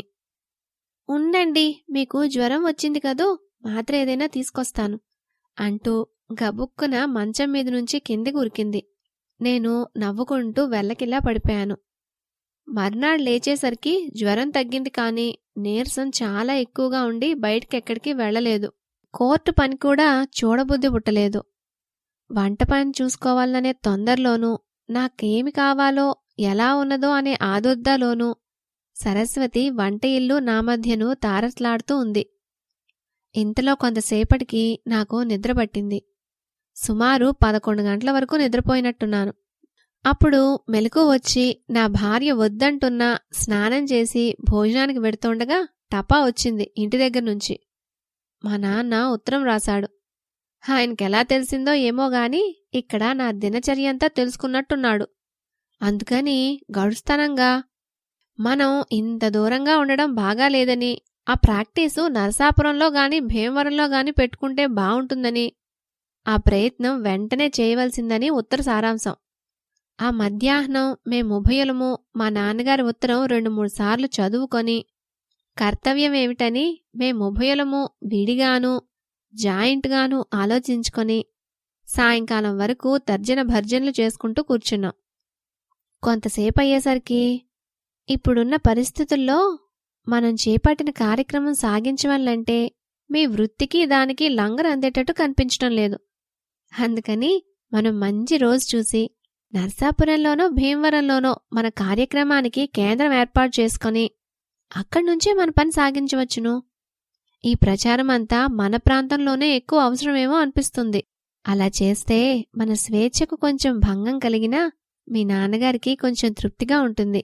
ఉండండి మీకు జ్వరం వచ్చింది కదూ మాత్ర ఏదైనా తీసుకొస్తాను అంటూ గబుక్కున మంచం మీద నుంచి కిందికి ఉరికింది నేను నవ్వుకుంటూ వెల్లకిలా పడిపోయాను మర్నాడు లేచేసరికి జ్వరం తగ్గింది కానీ నీరసం చాలా ఎక్కువగా ఉండి బయటికెక్కడికి వెళ్లలేదు కోర్టు పని కూడా చూడబుద్ధి పుట్టలేదు వంట పని చూసుకోవాలనే తొందరలోనూ నాకేమి కావాలో ఎలా ఉన్నదో అనే ఆదుర్దాలోనూ సరస్వతి వంట ఇల్లు నా మధ్యను తారట్లాడుతూ ఉంది ఇంతలో కొంతసేపటికి నాకు నిద్ర పట్టింది సుమారు పదకొండు గంటల వరకు నిద్రపోయినట్టున్నాను అప్పుడు మెలకు వచ్చి నా భార్య వద్దంటున్నా స్నానం చేసి భోజనానికి వెడుతుండగా టపా వచ్చింది ఇంటి దగ్గర నుంచి మా నాన్న ఉత్తరం రాశాడు ఆయనకెలా తెలిసిందో ఏమో గాని ఇక్కడ నా దినచర్యంతా తెలుసుకున్నట్టున్నాడు అందుకని గడుస్తానంగా మనం ఇంత దూరంగా ఉండడం బాగా లేదని ఆ ప్రాక్టీసు నరసాపురంలో గాని భీమవరంలో గాని పెట్టుకుంటే బావుంటుందని ఆ ప్రయత్నం వెంటనే చేయవలసిందని ఉత్తర సారాంశం ఆ మధ్యాహ్నం మేముభయులము మా నాన్నగారి ఉత్తరం రెండు మూడు సార్లు చదువుకొని కర్తవ్యమేమిటని మేముభయులము విడిగాను జాయింట్గాను ఆలోచించుకొని సాయంకాలం వరకు తర్జన భర్జనలు చేసుకుంటూ కూర్చున్నాం కొంతసేపు అయ్యేసరికి ఇప్పుడున్న పరిస్థితుల్లో మనం చేపట్టిన కార్యక్రమం సాగించవాలంటే మీ వృత్తికి దానికి లంగర్ అందేటట్టు కనిపించడం లేదు అందుకని మనం మంచి రోజు చూసి నర్సాపురంలోనో భీమవరంలోనో మన కార్యక్రమానికి కేంద్రం ఏర్పాటు చేసుకొని అక్కడి నుంచే మన పని సాగించవచ్చును ఈ ప్రచారం అంతా మన ప్రాంతంలోనే ఎక్కువ అవసరమేమో అనిపిస్తుంది అలా చేస్తే మన స్వేచ్ఛకు కొంచెం భంగం కలిగినా మీ నాన్నగారికి కొంచెం తృప్తిగా ఉంటుంది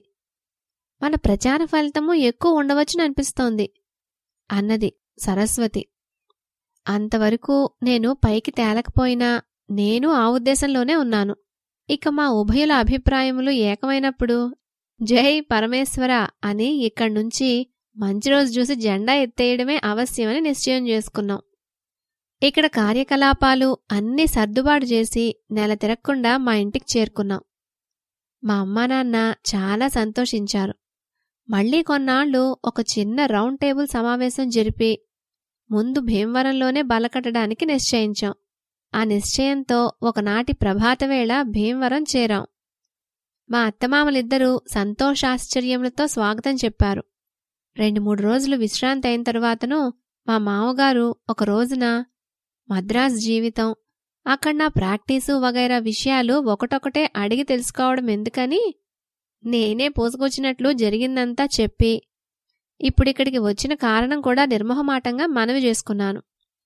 మన ప్రచార ఫలితము ఎక్కువ ఉండవచ్చుననిపిస్తోంది అన్నది సరస్వతి అంతవరకు నేను పైకి తేలకపోయినా నేను ఆ ఉద్దేశంలోనే ఉన్నాను ఇక మా ఉభయుల అభిప్రాయములు ఏకమైనప్పుడు జై పరమేశ్వర అని ఇక్కడ్నుంచి మంచి రోజు చూసి జెండా ఎత్తేయడమే అవశ్యమని నిశ్చయం చేసుకున్నాం ఇక్కడ కార్యకలాపాలు అన్నీ సర్దుబాటు చేసి నెల తిరగకుండా మా ఇంటికి చేరుకున్నాం మా అమ్మా నాన్న చాలా సంతోషించారు మళ్ళీ కొన్నాళ్లు ఒక చిన్న రౌండ్ టేబుల్ సమావేశం జరిపి ముందు భీమవరంలోనే బలకట్టడానికి నిశ్చయించాం ఆ నిశ్చయంతో ఒకనాటి ప్రభాతవేళ భీమవరం చేరాం మా అత్తమామలిద్దరూ సంతోషాశ్చర్యములతో స్వాగతం చెప్పారు రెండు మూడు రోజులు విశ్రాంతి అయిన తరువాతను మా మామగారు ఒక రోజున మద్రాస్ జీవితం అక్కడ నా ప్రాక్టీసు వగైరా విషయాలు ఒకటొకటే అడిగి తెలుసుకోవడం ఎందుకని నేనే పోసుకొచ్చినట్లు జరిగిందంతా చెప్పి ఇప్పుడిక్కడికి వచ్చిన కారణం కూడా నిర్మోహమాటంగా మనవి చేసుకున్నాను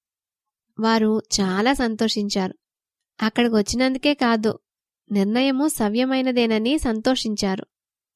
వారు చాలా సంతోషించారు అక్కడికి వచ్చినందుకే కాదు నిర్ణయము సవ్యమైనదేనని సంతోషించారు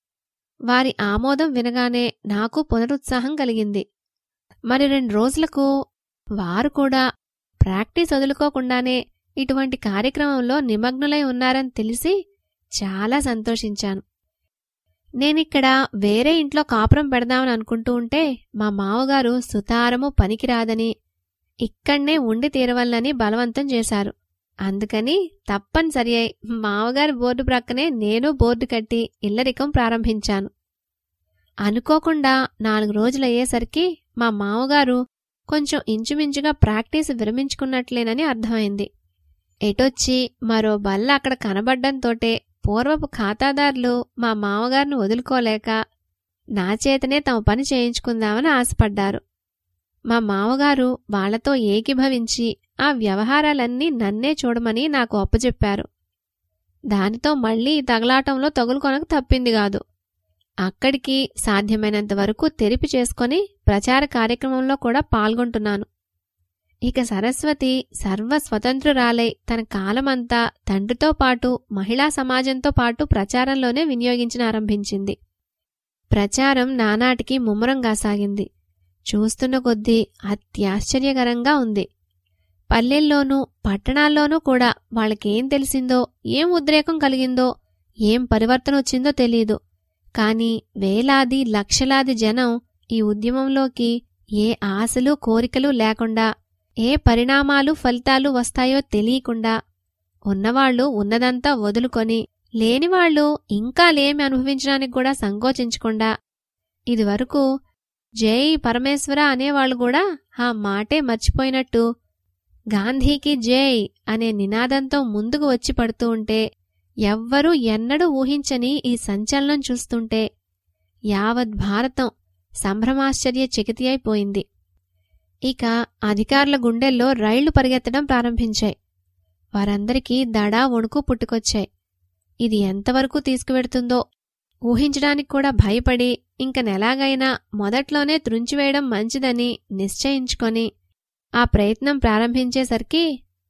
వారి ఆమోదం వినగానే నాకు పునరుత్సాహం కలిగింది మరి రెండు రోజులకు వారు కూడా ప్రాక్టీస్ వదులుకోకుండానే ఇటువంటి కార్యక్రమంలో నిమగ్నులై ఉన్నారని తెలిసి చాలా సంతోషించాను నేనిక్కడ వేరే ఇంట్లో కాపురం పెడదామని అనుకుంటూ ఉంటే మా మావగారు సుతారము పనికిరాదని ఇక్కడ్నే ఉండి తీరవల్లని బలవంతం చేశారు అందుకని తప్పనిసరి అయి మావగారి బోర్డు ప్రక్కనే నేను బోర్డు కట్టి ఇల్లరికం ప్రారంభించాను అనుకోకుండా నాలుగు రోజులయ్యేసరికి మా మావగారు కొంచెం ఇంచుమించుగా ప్రాక్టీస్ విరమించుకున్నట్లేనని అర్థమైంది ఎటొచ్చి మరో బల్ల అక్కడ కనబడ్డంతోటే పూర్వపు ఖాతాదారులు మా మామగారిని వదులుకోలేక నా చేతనే తమ పని చేయించుకుందామని ఆశపడ్డారు మా మామగారు వాళ్లతో ఏకీభవించి ఆ వ్యవహారాలన్నీ నన్నే చూడమని నాకు అప్పచెప్పారు దానితో మళ్లీ ఈ తగలాటంలో తగులుకొనకు తప్పింది కాదు అక్కడికి సాధ్యమైనంత వరకు తెరిపి చేసుకొని ప్రచార కార్యక్రమంలో కూడా పాల్గొంటున్నాను ఇక సరస్వతి సర్వ స్వతంత్రురాలై తన కాలమంతా తండ్రితో పాటు మహిళా సమాజంతో పాటు ప్రచారంలోనే వినియోగించిన ఆరంభించింది ప్రచారం నానాటికి ముమ్మరంగా సాగింది చూస్తున్న కొద్దీ అత్యాశ్చర్యకరంగా ఉంది పల్లెల్లోనూ పట్టణాల్లోనూ కూడా వాళ్ళకేం తెలిసిందో ఏం ఉద్రేకం కలిగిందో ఏం పరివర్తన వచ్చిందో తెలియదు కాని వేలాది లక్షలాది జనం ఈ ఉద్యమంలోకి ఏ ఆశలు కోరికలు లేకుండా ఏ పరిణామాలు ఫలితాలు వస్తాయో తెలియకుండా ఉన్నవాళ్లు ఉన్నదంతా వదులుకొని లేనివాళ్లు ఇంకా లేమి అనుభవించడానికి కూడా సంకోచించకుండా ఇదివరకు జై పరమేశ్వర అనేవాళ్లు కూడా ఆ మాటే మర్చిపోయినట్టు గాంధీకి జై అనే నినాదంతో ముందుకు వచ్చి పడుతూ ఉంటే ఎవ్వరూ ఎన్నడూ ఊహించని ఈ సంచలనం చూస్తుంటే యావత్ భారతం సంభ్రమాశ్చర్య చకితి అయిపోయింది ఇక అధికారుల గుండెల్లో రైళ్లు పరిగెత్తడం ప్రారంభించాయి వారందరికీ దడా వణుకు పుట్టుకొచ్చాయి ఇది ఎంతవరకు తీసుకువెడుతుందో ఊహించడానికి కూడా భయపడి ఇంకనెలాగైనా మొదట్లోనే త్రుంచివేయడం మంచిదని నిశ్చయించుకొని ఆ ప్రయత్నం ప్రారంభించేసరికి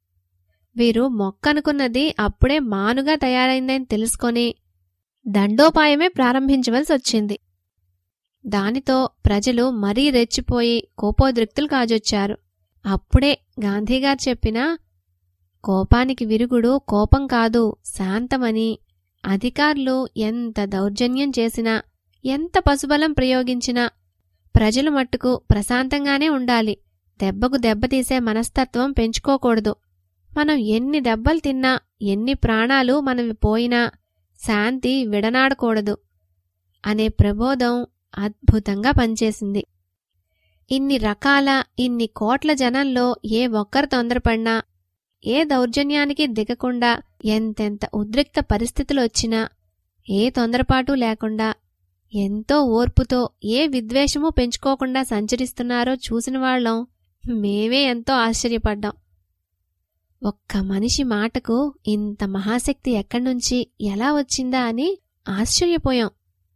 వీరు మొక్కనుకున్నది అప్పుడే మానుగా తయారైందని తెలుసుకొని దండోపాయమే ప్రారంభించవలసి వచ్చింది దానితో ప్రజలు మరీ రెచ్చిపోయి కోపోద్రిక్తులు కాజొచ్చారు అప్పుడే గాంధీగారు చెప్పిన కోపానికి విరుగుడు కోపం కాదు శాంతమని అధికారులు ఎంత దౌర్జన్యం చేసినా ఎంత పశుబలం ప్రయోగించినా ప్రజలు మట్టుకు ప్రశాంతంగానే ఉండాలి దెబ్బకు దెబ్బతీసే మనస్తత్వం పెంచుకోకూడదు మనం ఎన్ని దెబ్బలు తిన్నా ఎన్ని ప్రాణాలు మనవి పోయినా శాంతి విడనాడకూడదు అనే ప్రబోధం అద్భుతంగా పనిచేసింది ఇన్ని రకాల ఇన్ని కోట్ల జనంలో ఏ ఒక్కరు తొందరపడినా ఏ దౌర్జన్యానికి దిగకుండా ఎంతెంత ఉద్రిక్త పరిస్థితులు వచ్చినా ఏ తొందరపాటు లేకుండా ఎంతో ఓర్పుతో ఏ విద్వేషము పెంచుకోకుండా సంచరిస్తున్నారో చూసిన వాళ్ళం మేమే ఎంతో ఆశ్చర్యపడ్డాం ఒక్క మనిషి మాటకు ఇంత మహాశక్తి ఎక్కడ్నుంచి ఎలా వచ్చిందా అని ఆశ్చర్యపోయాం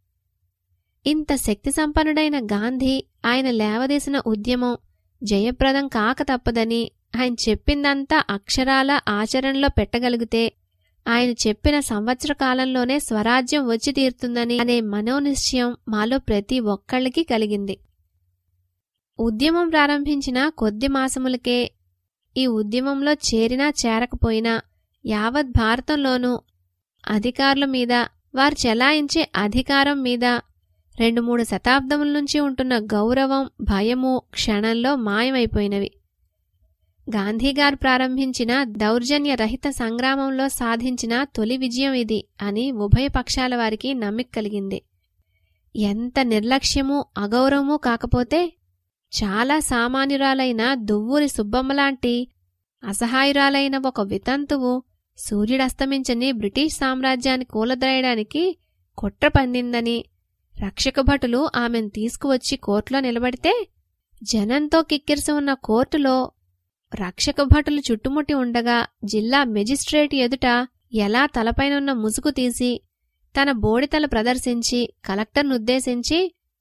ఇంత శక్తి సంపన్నుడైన గాంధీ ఆయన లేవదీసిన ఉద్యమం జయప్రదం కాక తప్పదని ఆయన చెప్పిందంతా అక్షరాల ఆచరణలో పెట్టగలిగితే ఆయన చెప్పిన సంవత్సర కాలంలోనే స్వరాజ్యం వచ్చి తీరుతుందని అనే మనోనిశ్చయం మాలో ప్రతి ఒక్కళ్ళకి కలిగింది ఉద్యమం ప్రారంభించిన కొద్ది మాసములకే ఈ ఉద్యమంలో చేరినా చేరకపోయినా యావత్ భారతంలోనూ అధికారుల మీద వారు చెలాయించే అధికారం మీద రెండు మూడు శతాబ్దముల నుంచి ఉంటున్న గౌరవం భయము క్షణంలో మాయమైపోయినవి గాంధీగారు ప్రారంభించిన దౌర్జన్య రహిత సంగ్రామంలో సాధించిన తొలి విజయం ఇది అని ఉభయ పక్షాల వారికి నమ్మిక కలిగింది ఎంత నిర్లక్ష్యమూ అగౌరవమూ కాకపోతే చాలా సామాన్యురాలైన దువ్వూరి సుబ్బమ్మలాంటి అసహాయురాలైన ఒక వితంతువు సూర్యుడస్తమించని బ్రిటిష్ సామ్రాజ్యాన్ని కూలద్రాయడానికి కుట్ర పందిందని రక్షక భటులు ఆమెను తీసుకువచ్చి కోర్టులో నిలబడితే జనంతో కిక్కిరిసి ఉన్న కోర్టులో రక్షక భటులు చుట్టుముట్టి ఉండగా జిల్లా మెజిస్ట్రేట్ ఎదుట ఎలా తలపైనున్న ముసుగు తీసి తన బోడితల ప్రదర్శించి కలెక్టర్నుద్దేశించి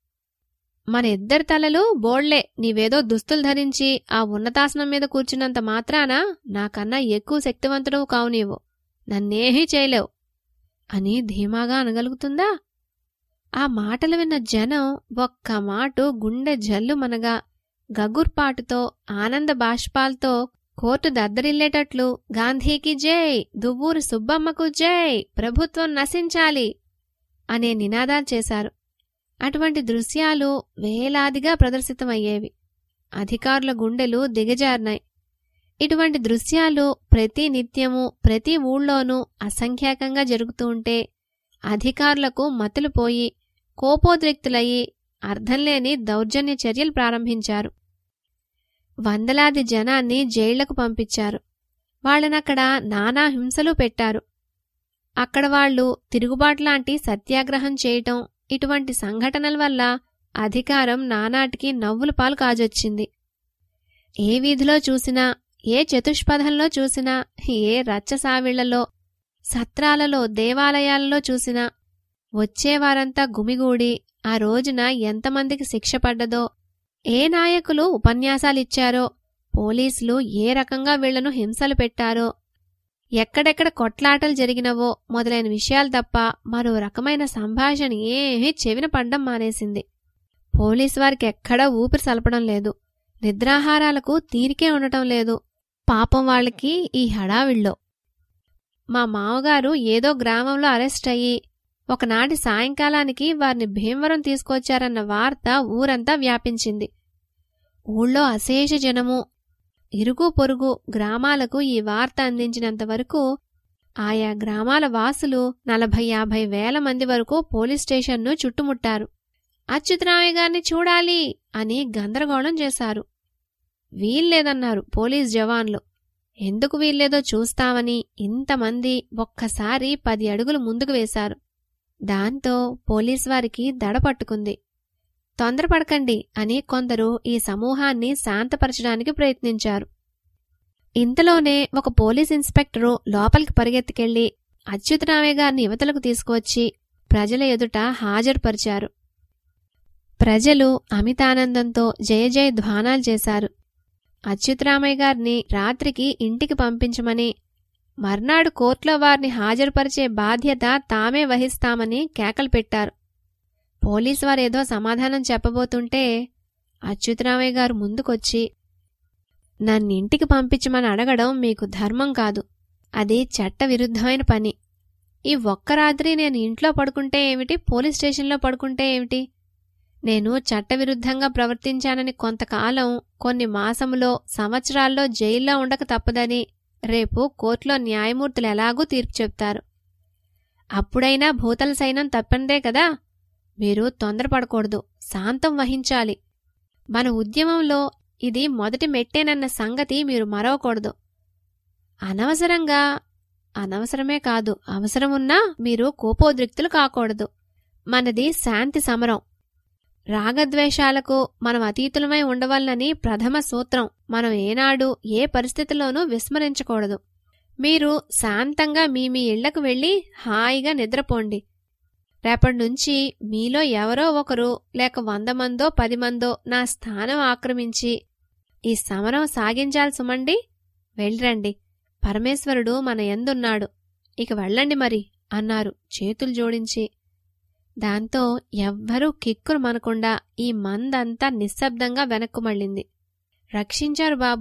మన ఇద్దరి తలలు బోళ్లే నీవేదో దుస్తులు ధరించి ఆ ఉన్నతాసనం మీద కూర్చున్నంత మాత్రాన నాకన్నా ఎక్కువ శక్తివంతుడవు కావు నీవు నన్నేహీ చేయలేవు అని ధీమాగా అనగలుగుతుందా ఆ మాటలు విన్న జనం ఒక్క మాటు గుండె జల్లు మనగా గగుర్పాటుతో ఆనంద బాష్పాలతో కోర్టు దద్దరిల్లేటట్లు గాంధీకి జై దువ్వూరు సుబ్బమ్మకు జై ప్రభుత్వం నశించాలి అనే నినాదాలు చేశారు అటువంటి దృశ్యాలు వేలాదిగా ప్రదర్శితమయ్యేవి అధికారుల గుండెలు దిగజారినాయి ఇటువంటి దృశ్యాలు ప్రతి నిత్యము ప్రతి ఊళ్ళోనూ అసంఖ్యాకంగా జరుగుతూ ఉంటే అధికారులకు మతులు పోయి కోపోద్రిక్తులయ్యి అర్థంలేని దౌర్జన్య చర్యలు ప్రారంభించారు వందలాది జనాన్ని జైళ్లకు పంపించారు వాళ్ళనక్కడ నానా హింసలు పెట్టారు అక్కడ వాళ్ళు తిరుగుబాటులాంటి సత్యాగ్రహం చేయటం ఇటువంటి సంఘటనల వల్ల అధికారం నానాటికి నవ్వుల పాలు కాజొచ్చింది ఏ వీధిలో చూసినా ఏ చతుష్పథంలో చూసినా ఏ రచ్చసావిళ్లలో సత్రాలలో దేవాలయాలలో చూసినా వచ్చేవారంతా గుమిగూడి ఆ రోజున ఎంతమందికి శిక్ష పడ్డదో ఏ నాయకులు ఉపన్యాసాలిచ్చారో పోలీసులు ఏ రకంగా వీళ్లను హింసలు పెట్టారో ఎక్కడెక్కడ కొట్లాటలు జరిగినవో మొదలైన విషయాలు తప్ప మరో రకమైన సంభాషణ ఏమీ చెవిన పడ్డం మానేసింది పోలీసు వారికి ఎక్కడా ఊపిరి సలపడం లేదు నిద్రాహారాలకు తీరికే ఉండటం లేదు పాపం వాళ్ళకి ఈ హడావిళ్ళో మా మామగారు ఏదో గ్రామంలో అరెస్ట్ అయ్యి ఒకనాటి సాయంకాలానికి వారిని భీమవరం తీసుకొచ్చారన్న వార్త ఊరంతా వ్యాపించింది ఊళ్ళో అశేష జనము ఇరుగు పొరుగు గ్రామాలకు ఈ వార్త అందించినంత వరకు ఆయా గ్రామాల వాసులు నలభై యాభై వేల మంది వరకు పోలీస్ స్టేషన్ను చుట్టుముట్టారు అచ్యుతరామయ్య గారిని చూడాలి అని గందరగోళం చేశారు వీల్లేదన్నారు పోలీస్ జవాన్లు ఎందుకు వీల్లేదో చూస్తామని ఇంతమంది ఒక్కసారి పది అడుగులు ముందుకు వేశారు దాంతో పోలీస్ వారికి దడ పట్టుకుంది తొందరపడకండి అని కొందరు ఈ సమూహాన్ని శాంతపరచడానికి ప్రయత్నించారు ఇంతలోనే ఒక పోలీస్ ఇన్స్పెక్టరు లోపలికి పరిగెత్తుకెళ్లి అచ్యుతరామయ్య గారిని యువతలకు తీసుకువచ్చి ప్రజల ఎదుట హాజరుపరిచారు ప్రజలు అమితానందంతో జయ జయ ధ్వానాలు చేశారు అచ్యుతరామయ్య గారిని రాత్రికి ఇంటికి పంపించమని మర్నాడు కోర్టులో వారిని హాజరుపరిచే బాధ్యత తామే వహిస్తామని కేకలు పెట్టారు పోలీసు వారేదో సమాధానం చెప్పబోతుంటే అచ్యుతరామయ్య గారు ముందుకొచ్చి నన్నింటికి పంపించమని అడగడం మీకు ధర్మం కాదు అది చట్ట విరుద్ధమైన పని ఈ ఒక్క రాత్రి నేను ఇంట్లో పడుకుంటే ఏమిటి పోలీస్ స్టేషన్లో పడుకుంటే ఏమిటి నేను చట్టవిరుద్ధంగా ప్రవర్తించానని కొంతకాలం కొన్ని మాసములో సంవత్సరాల్లో జైల్లో ఉండక తప్పదని రేపు కోర్టులో న్యాయమూర్తులు ఎలాగూ తీర్పు చెప్తారు అప్పుడైనా భూతల సైనం తప్పనిదే కదా మీరు తొందరపడకూడదు శాంతం వహించాలి మన ఉద్యమంలో ఇది మొదటి మెట్టేనన్న సంగతి మీరు మరవకూడదు అనవసరంగా అనవసరమే కాదు అవసరమున్నా మీరు కోపోద్రిక్తులు కాకూడదు మనది శాంతి సమరం రాగద్వేషాలకు మనం అతీతులమై ఉండవలనని ప్రథమ సూత్రం మనం ఏనాడు ఏ పరిస్థితిలోనూ విస్మరించకూడదు మీరు శాంతంగా మీ మీ ఇళ్లకు వెళ్లి హాయిగా నిద్రపోండి రేపటి నుంచి మీలో ఎవరో ఒకరు లేక వంద మందో పది మందో నా స్థానం ఆక్రమించి ఈ సమరం సాగించాలి సుమండి వెళ్ళిరండి పరమేశ్వరుడు మన ఎందున్నాడు ఇక వెళ్ళండి మరి అన్నారు చేతులు జోడించి దాంతో ఎవ్వరూ కిక్కురు మనకుండా ఈ మందంతా నిశ్శబ్దంగా వెనక్కు మళ్ళింది రక్షించారు బాబు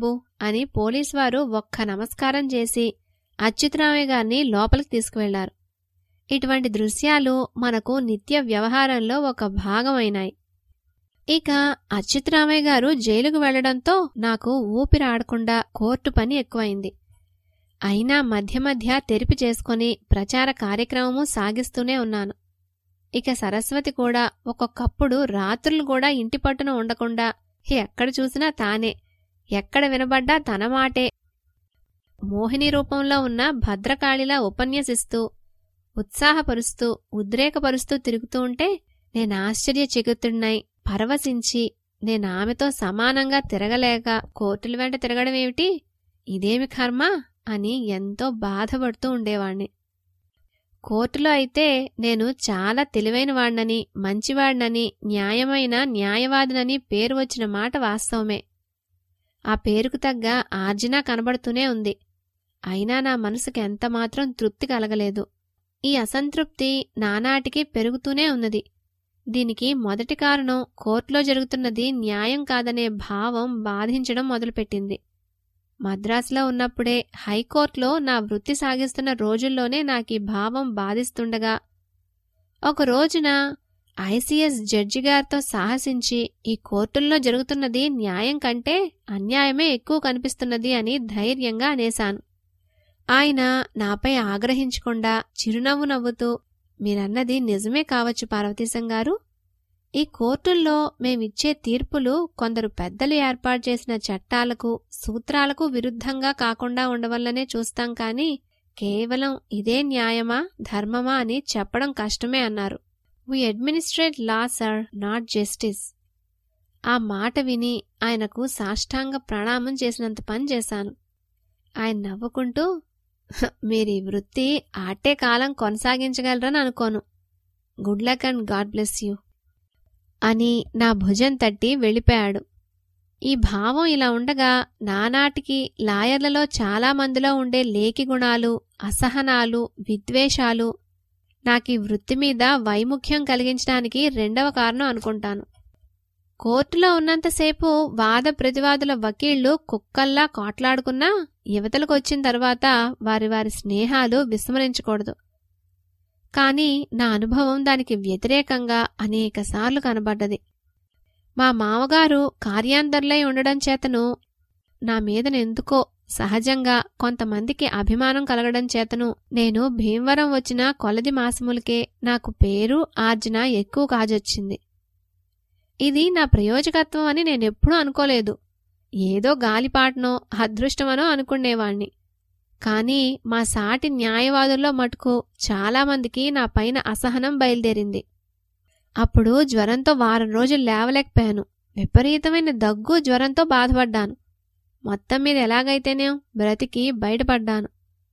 అని పోలీస్ వారు ఒక్క నమస్కారం చేసి అచ్యుతరామయ్య గారిని లోపలికి తీసుకువెళ్లారు ఇటువంటి దృశ్యాలు మనకు నిత్య వ్యవహారంలో ఒక భాగమైనాయి ఇక అచ్యుతరామయ్య గారు జైలుకు వెళ్లడంతో నాకు ఊపిరాడకుండా కోర్టు పని ఎక్కువైంది అయినా మధ్య మధ్య తెరిపి చేసుకుని ప్రచార కార్యక్రమము సాగిస్తూనే ఉన్నాను ఇక సరస్వతి కూడా ఒక్కొక్కప్పుడు రాత్రులు కూడా ఇంటి పట్టున ఉండకుండా ఎక్కడ చూసినా తానే ఎక్కడ వినబడ్డా తన మాటే మోహిని రూపంలో ఉన్న భద్రకాళిలా ఉపన్యసిస్తూ ఉత్సాహపరుస్తూ ఉద్రేకపరుస్తూ తిరుగుతూ ఉంటే నేను ఆశ్చర్యచకితుడినై పరవశించి నేను ఆమెతో సమానంగా తిరగలేక కోర్టుల వెంట తిరగడమేమిటి ఇదేమి కర్మ అని ఎంతో బాధపడుతూ ఉండేవాణ్ణి కోర్టులో అయితే నేను చాలా తెలివైన వాణ్ణని మంచివాడినని న్యాయమైన న్యాయవాదినని పేరు వచ్చిన మాట వాస్తవమే ఆ పేరుకు తగ్గ ఆర్జన కనబడుతూనే ఉంది అయినా నా మనసుకి ఎంతమాత్రం తృప్తి కలగలేదు ఈ అసంతృప్తి నానాటికి పెరుగుతూనే ఉన్నది దీనికి మొదటి కారణం కోర్టులో జరుగుతున్నది న్యాయం కాదనే భావం బాధించడం మొదలుపెట్టింది మద్రాసులో ఉన్నప్పుడే హైకోర్టులో నా వృత్తి సాగిస్తున్న రోజుల్లోనే నాకు ఈ భావం బాధిస్తుండగా ఒక రోజున ఐసీఎస్ జడ్జి గారితో సాహసించి ఈ కోర్టుల్లో జరుగుతున్నది న్యాయం కంటే అన్యాయమే ఎక్కువ కనిపిస్తున్నది అని ధైర్యంగా అనేశాను ఆయన నాపై ఆగ్రహించకుండా చిరునవ్వు నవ్వుతూ మీరన్నది నిజమే కావచ్చు పార్వతీశం గారు ఈ కోర్టుల్లో మేమిచ్చే తీర్పులు కొందరు పెద్దలు ఏర్పాటు చేసిన చట్టాలకు సూత్రాలకు విరుద్ధంగా కాకుండా ఉండవల్లనే చూస్తాం కానీ కేవలం ఇదే న్యాయమా ధర్మమా అని చెప్పడం కష్టమే అన్నారు we administrate law sir not justice ఆ మాట విని ఆయనకు సాష్టాంగ ప్రణామం చేసినంత పని చేశాను ఆయన నవ్వుకుంటూ "హ, మీరు ఈ వృత్తి ఆటే కాలం కొనసాగించగలరని అనుకోను good luck and God bless you అని నా భుజం తట్టి వెళ్ళిపోయాడు ఈ భావం ఇలా ఉండగా నానాటికి లాయర్లలో చాలా మందిలో ఉండే లేకి గుణాలు అసహనాలు విద్వేషాలు నాకీ వృత్తి మీద వైముఖ్యం కలిగించడానికి రెండవ కారణం అనుకుంటాను కోర్టులో ఉన్నంతసేపు వాద ప్రతివాదుల వకీళ్లు కుక్కల్లా కాట్లాడుకున్నా యువతలకు వచ్చిన తర్వాత వారి వారి స్నేహాలు విస్మరించకూడదు కాని నా అనుభవం దానికి వ్యతిరేకంగా అనేకసార్లు కనబడ్డది మా మామగారు కార్యాంతర్లై ఉండడం చేతను నా మీదనెందుకో సహజంగా కొంతమందికి అభిమానం కలగడం చేతను నేను భీమవరం వచ్చిన కొలది మాసములకే నాకు పేరు ఆర్జన ఎక్కువ కాజొచ్చింది ఇది నా ప్రయోజకత్వం అని నేనెప్పుడూ అనుకోలేదు ఏదో గాలిపాటనో అదృష్టమనో అనుకునేవాణ్ణి కానీ మా సాటి న్యాయవాదుల్లో మటుకు చాలామందికి నా పైన అసహనం బయలుదేరింది అప్పుడు జ్వరంతో వారం రోజులు లేవలేకపోయాను విపరీతమైన దగ్గు జ్వరంతో బాధపడ్డాను మొత్తం మీద ఎలాగైతేనే బ్రతికి బయటపడ్డాను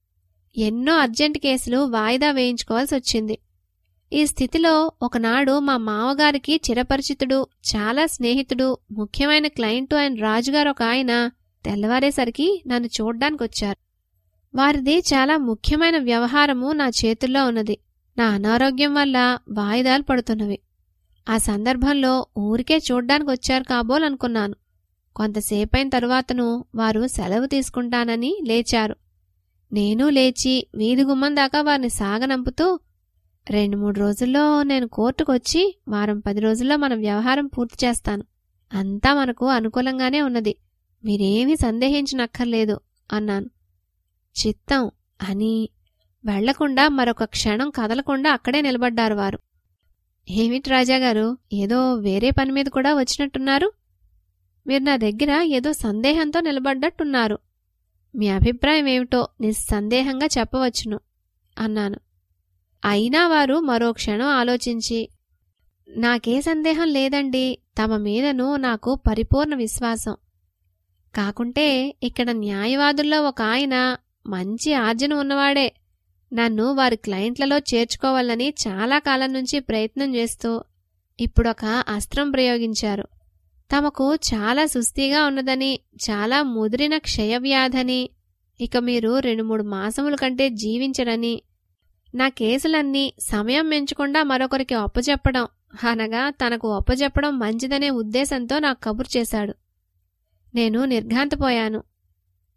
ఎన్నో అర్జెంట్ కేసులు వాయిదా వేయించుకోవాల్సి వచ్చింది ఈ స్థితిలో ఒకనాడు మా మామగారికి చిరపరిచితుడు చాలా స్నేహితుడు ముఖ్యమైన క్లయింటు ఆయన రాజుగారు ఒక ఆయన తెల్లవారేసరికి నన్ను చూడ్డానికొచ్చారు వారిది చాలా ముఖ్యమైన వ్యవహారము నా చేతుల్లో ఉన్నది నా అనారోగ్యం వల్ల వాయిదాలు పడుతున్నవి ఆ సందర్భంలో ఊరికే చూడ్డానికి వచ్చారు కాబోలనుకున్నాను కొంతసేపైన తరువాతను వారు సెలవు తీసుకుంటానని లేచారు నేను లేచి వీధి గుమ్మం దాకా వారిని సాగనంపుతూ రెండు మూడు రోజుల్లో నేను కోర్టుకొచ్చి వారం పది రోజుల్లో మన వ్యవహారం పూర్తి చేస్తాను అంతా మనకు అనుకూలంగానే ఉన్నది మీరేమీ సందేహించనక్కర్లేదు అన్నాను చిత్తం అని వెళ్లకుండా మరొక క్షణం కదలకుండా అక్కడే నిలబడ్డారు వారు ఏమిటి రాజాగారు ఏదో వేరే పని మీద కూడా వచ్చినట్టున్నారు మీరు నా దగ్గర ఏదో సందేహంతో నిలబడ్డట్టున్నారు మీ అభిప్రాయం ఏమిటో నిస్సందేహంగా చెప్పవచ్చును అన్నాను అయినా వారు మరో క్షణం ఆలోచించి నాకే సందేహం లేదండి తమ మీదను నాకు పరిపూర్ణ విశ్వాసం కాకుంటే ఇక్కడ న్యాయవాదుల్లో ఒక ఆయన మంచి ఆర్జన ఉన్నవాడే నన్ను వారి క్లయింట్లలో చేర్చుకోవాలని చాలా కాలం నుంచి ప్రయత్నం చేస్తూ ఇప్పుడొక అస్త్రం ప్రయోగించారు తమకు చాలా సుస్థిగా ఉన్నదని చాలా ముదిరిన క్షయవ్యాధని ఇక మీరు రెండు మూడు మాసముల కంటే జీవించరని నా కేసులన్నీ సమయం మెంచకుండా మరొకరికి అప్పచెప్పడం అనగా తనకు అప్పచెప్పడం మంచిదనే ఉద్దేశంతో నాకు కబురు చేశాడు నేను నిర్ఘాంతపోయాను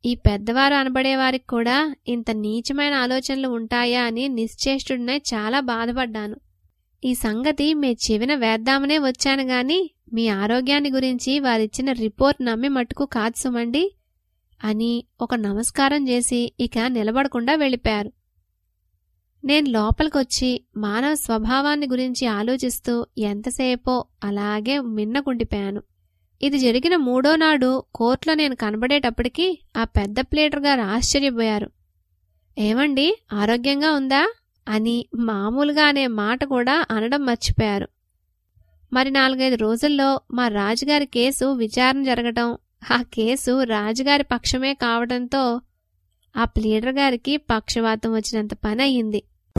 ఈ పెద్దవారు అనబడేవారికి కూడా ఇంత నీచమైన ఆలోచనలు ఉంటాయా అని నిశ్చేష్టుడినై చాలా బాధపడ్డాను ఈ సంగతి మీ చెవిన వేద్దామనే వచ్చాను గాని మీ ఆరోగ్యాన్ని గురించి వారిచ్చిన రిపోర్ట్ నమ్మి మట్టుకు కాదు సుమండి అని ఒక నమస్కారం చేసి ఇక నిలబడకుండా వెళ్ళిపోయారు నేను లోపలికొచ్చి మానవ స్వభావాన్ని గురించి ఆలోచిస్తూ ఎంతసేపో అలాగే మిన్నకుండిపోయాను ఇది జరిగిన మూడో నాడు కోర్టులో నేను కనబడేటప్పటికి ఆ పెద్ద ప్లేటర్ గారు ఆశ్చర్యపోయారు ఏమండి ఆరోగ్యంగా ఉందా అని మామూలుగా అనే మాట కూడా అనడం మర్చిపోయారు మరి నాలుగైదు రోజుల్లో మా రాజుగారి కేసు విచారణ జరగటం ఆ కేసు రాజుగారి పక్షమే కావడంతో ఆ ప్లీడర్ గారికి పక్షవాతం వచ్చినంత పని అయ్యింది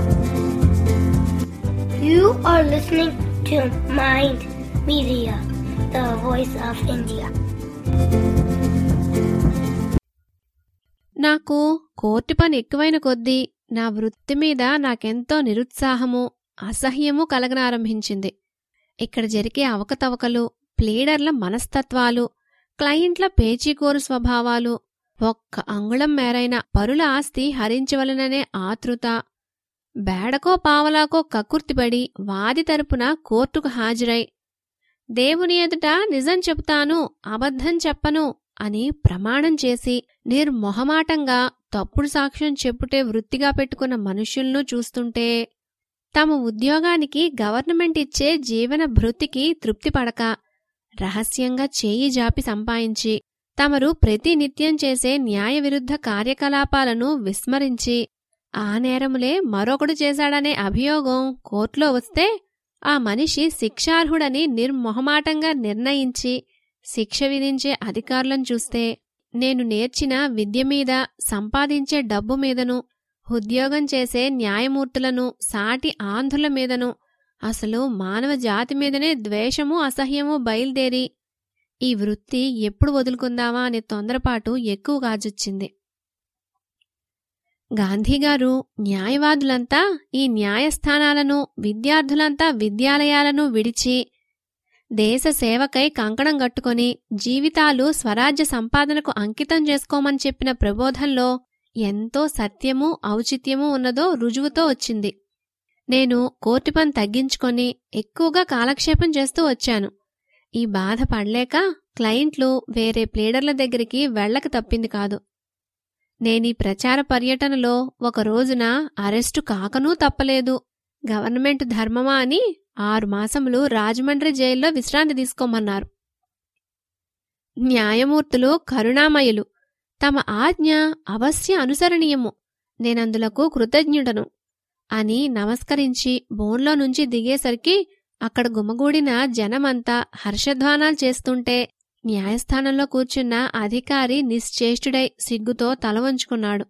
You are listening to Mind Media, the voice of India. నాకు కోర్టు పని ఎక్కువైన కొద్దీ నా వృత్తి మీద నాకెంతో నిరుత్సాహము అసహ్యము కలగనారంభించింది ఇక్కడ జరిగే అవకతవకలు ప్లీడర్ల మనస్తత్వాలు క్లయింట్ల పేచీకోరు స్వభావాలు ఒక్క అంగుళం మేరైన పరుల ఆస్తి హరించవలననే ఆతృత బేడకో పావలాకో కక్కుర్తిపడి వాది తరపున కోర్టుకు హాజరై దేవుని ఎదుట నిజం చెబుతాను అబద్ధం చెప్పను అని ప్రమాణం చేసి నిర్మొహమాటంగా తప్పుడు సాక్ష్యం చెప్పుటే వృత్తిగా పెట్టుకున్న మనుషులను చూస్తుంటే తమ ఉద్యోగానికి గవర్నమెంట్ ఇచ్చే జీవన భృతికి తృప్తి పడక రహస్యంగా చేయి జాపి సంపాదించి తమరు ప్రతి నిత్యం చేసే న్యాయ విరుద్ధ కార్యకలాపాలను విస్మరించి ఆ నేరములే మరొకడు చేశాడనే అభియోగం కోర్టులో వస్తే ఆ మనిషి శిక్షార్హుడని నిర్మొహమాటంగా నిర్ణయించి శిక్ష విధించే అధికారులను చూస్తే నేను నేర్చిన విద్య మీద సంపాదించే డబ్బు మీదను ఉద్యోగం చేసే న్యాయమూర్తులను సాటి ఆంధ్రుల మీదను అసలు మానవ జాతి మీదనే ద్వేషము అసహ్యము బయలుదేరి ఈ వృత్తి ఎప్పుడు వదులుకుందామా అనే తొందరపాటు ఎక్కువ గాజొచ్చింది గాంధీగారు న్యాయవాదులంతా ఈ న్యాయస్థానాలను విద్యార్థులంతా విద్యాలయాలను విడిచి దేశ సేవకై కంకణం కట్టుకొని జీవితాలు స్వరాజ్య సంపాదనకు అంకితం చేసుకోమని చెప్పిన ప్రబోధంలో ఎంతో సత్యము ఔచిత్యము ఉన్నదో రుజువుతో వచ్చింది నేను కోర్టు పని తగ్గించుకొని ఎక్కువగా కాలక్షేపం చేస్తూ వచ్చాను ఈ బాధ పడలేక క్లయింట్లు వేరే ప్లేడర్ల దగ్గరికి వెళ్ళక తప్పింది కాదు నేనీ ప్రచార పర్యటనలో ఒక రోజున అరెస్టు కాకనూ తప్పలేదు గవర్నమెంట్ ధర్మమా అని ఆరు మాసములు రాజమండ్రి జైల్లో విశ్రాంతి తీసుకోమన్నారు న్యాయమూర్తులు కరుణామయులు తమ ఆజ్ఞ అవశ్య అనుసరణీయము నేనందులకు కృతజ్ఞుడను అని నమస్కరించి బోన్లో నుంచి దిగేసరికి అక్కడ గుమగూడిన జనమంతా హర్షధ్వానాలు చేస్తుంటే న్యాయస్థానంలో కూర్చున్న అధికారి నిశ్చేష్టుడై సిగ్గుతో తల వంచుకున్నాడు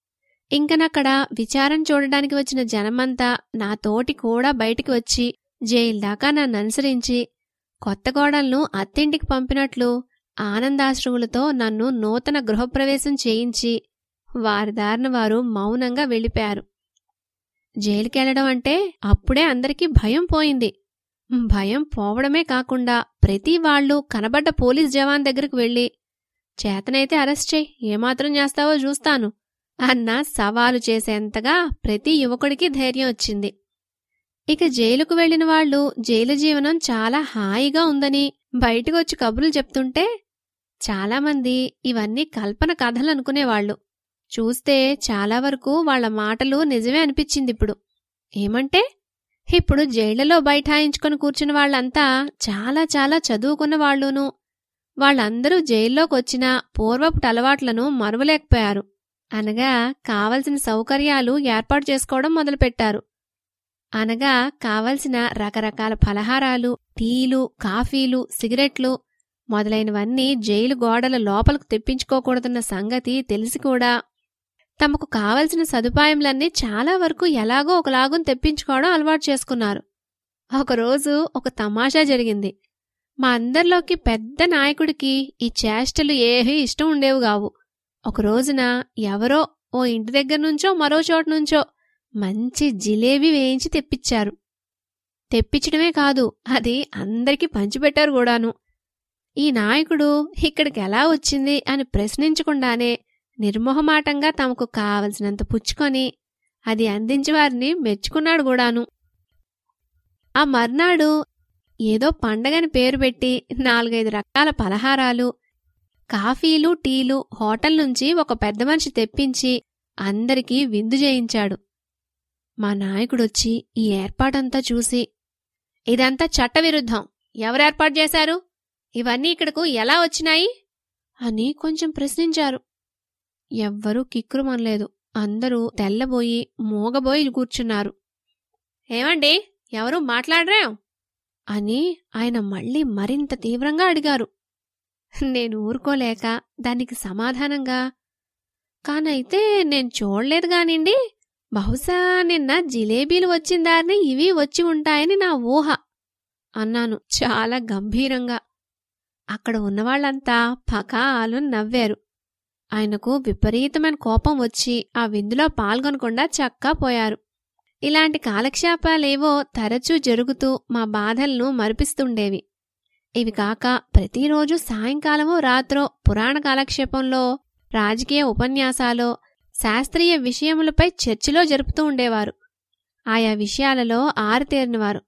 ఇంకనక్కడ విచారం చూడడానికి వచ్చిన జనమంతా నా తోటి కూడా బయటికి వచ్చి జైలు దాకా నన్ను అనుసరించి కొత్త కోడలను అత్తింటికి పంపినట్లు ఆనందాశ్రువులతో నన్ను నూతన గృహప్రవేశం చేయించి వారి దారిన వారు మౌనంగా వెళ్ళిపోయారు జైలుకెళ్లడం అంటే అప్పుడే అందరికీ భయం పోయింది భయం పోవడమే కాకుండా ప్రతి వాళ్ళు కనబడ్డ పోలీస్ జవాన్ దగ్గరకు వెళ్ళి చేతనైతే అరెస్ట్ చేయి ఏమాత్రం చేస్తావో చూస్తాను అన్న సవాలు చేసేంతగా ప్రతి యువకుడికి ధైర్యం వచ్చింది ఇక జైలుకు వెళ్లిన వాళ్ళు జైలు జీవనం చాలా హాయిగా ఉందని బయటకొచ్చి కబుర్లు చెప్తుంటే చాలామంది ఇవన్నీ కల్పన కథలు అనుకునేవాళ్లు చూస్తే చాలా వరకు వాళ్ల మాటలు నిజమే అనిపించిందిప్పుడు ఏమంటే ఇప్పుడు జైళ్లలో బైఠాయించుకొని కూర్చున్న వాళ్ళంతా చాలా చాలా చదువుకున్న వాళ్ళును వాళ్ళందరూ జైల్లోకొచ్చిన పూర్వపు అలవాట్లను మరువలేకపోయారు అనగా కావలసిన సౌకర్యాలు ఏర్పాటు చేసుకోవడం మొదలుపెట్టారు అనగా కావలసిన రకరకాల ఫలహారాలు టీలు కాఫీలు సిగరెట్లు మొదలైనవన్నీ జైలు గోడల లోపలకు తెప్పించుకోకూడదన్న సంగతి తెలిసి కూడా తమకు కావలసిన సదుపాయములన్నీ చాలా వరకు ఎలాగో ఒకలాగుని తెప్పించుకోవడం అలవాటు చేసుకున్నారు ఒకరోజు ఒక తమాషా జరిగింది మా అందరిలోకి పెద్ద నాయకుడికి ఈ చేష్టలు ఏవీ ఇష్టం ఉండేవి కావు ఒక రోజున ఎవరో ఓ ఇంటి దగ్గర నుంచో మరో చోట నుంచో మంచి జిలేబీ వేయించి తెప్పించారు తెప్పించడమే కాదు అది అందరికీ పంచిపెట్టారు కూడాను ఈ నాయకుడు ఇక్కడికి ఎలా వచ్చింది అని ప్రశ్నించకుండానే నిర్మోహమాటంగా తమకు కావలసినంత పుచ్చుకొని అది అందించి వారిని మెచ్చుకున్నాడు కూడాను ఆ మర్నాడు ఏదో పండగని పేరు పెట్టి నాలుగైదు రకాల పలహారాలు కాఫీలు టీలు హోటల్ నుంచి ఒక పెద్ద మనిషి తెప్పించి అందరికీ విందు చేయించాడు మా నాయకుడొచ్చి ఈ ఏర్పాటంతా చూసి ఇదంతా చట్టవిరుద్ధం ఎవరు ఏర్పాటు చేశారు ఇవన్నీ ఇక్కడకు ఎలా వచ్చినాయి అని కొంచెం ప్రశ్నించారు ఎవ్వరూ కిక్కురుమనలేదు అందరూ తెల్లబోయి మూగబోయి కూర్చున్నారు ఏమండి ఎవరు మాట్లాడరా అని ఆయన మళ్ళీ మరింత తీవ్రంగా అడిగారు నేను ఊరుకోలేక దానికి సమాధానంగా కానైతే నేను చూడలేదు గానిండి బహుశా నిన్న జిలేబీలు వచ్చిన దారిని ఇవి వచ్చి ఉంటాయని నా ఊహ అన్నాను చాలా గంభీరంగా అక్కడ ఉన్నవాళ్లంతా పకాలు నవ్వారు ఆయనకు విపరీతమైన కోపం వచ్చి ఆ విందులో పాల్గొనకుండా చక్కా పోయారు ఇలాంటి కాలక్షేపాలేవో తరచూ జరుగుతూ మా బాధలను మరిపిస్తుండేవి ఇవి కాక ప్రతిరోజు సాయంకాలమో రాత్రో పురాణ కాలక్షేపంలో రాజకీయ ఉపన్యాసాలో శాస్త్రీయ విషయములపై చర్చలో జరుపుతూ ఉండేవారు ఆయా విషయాలలో ఆరితేరినవారు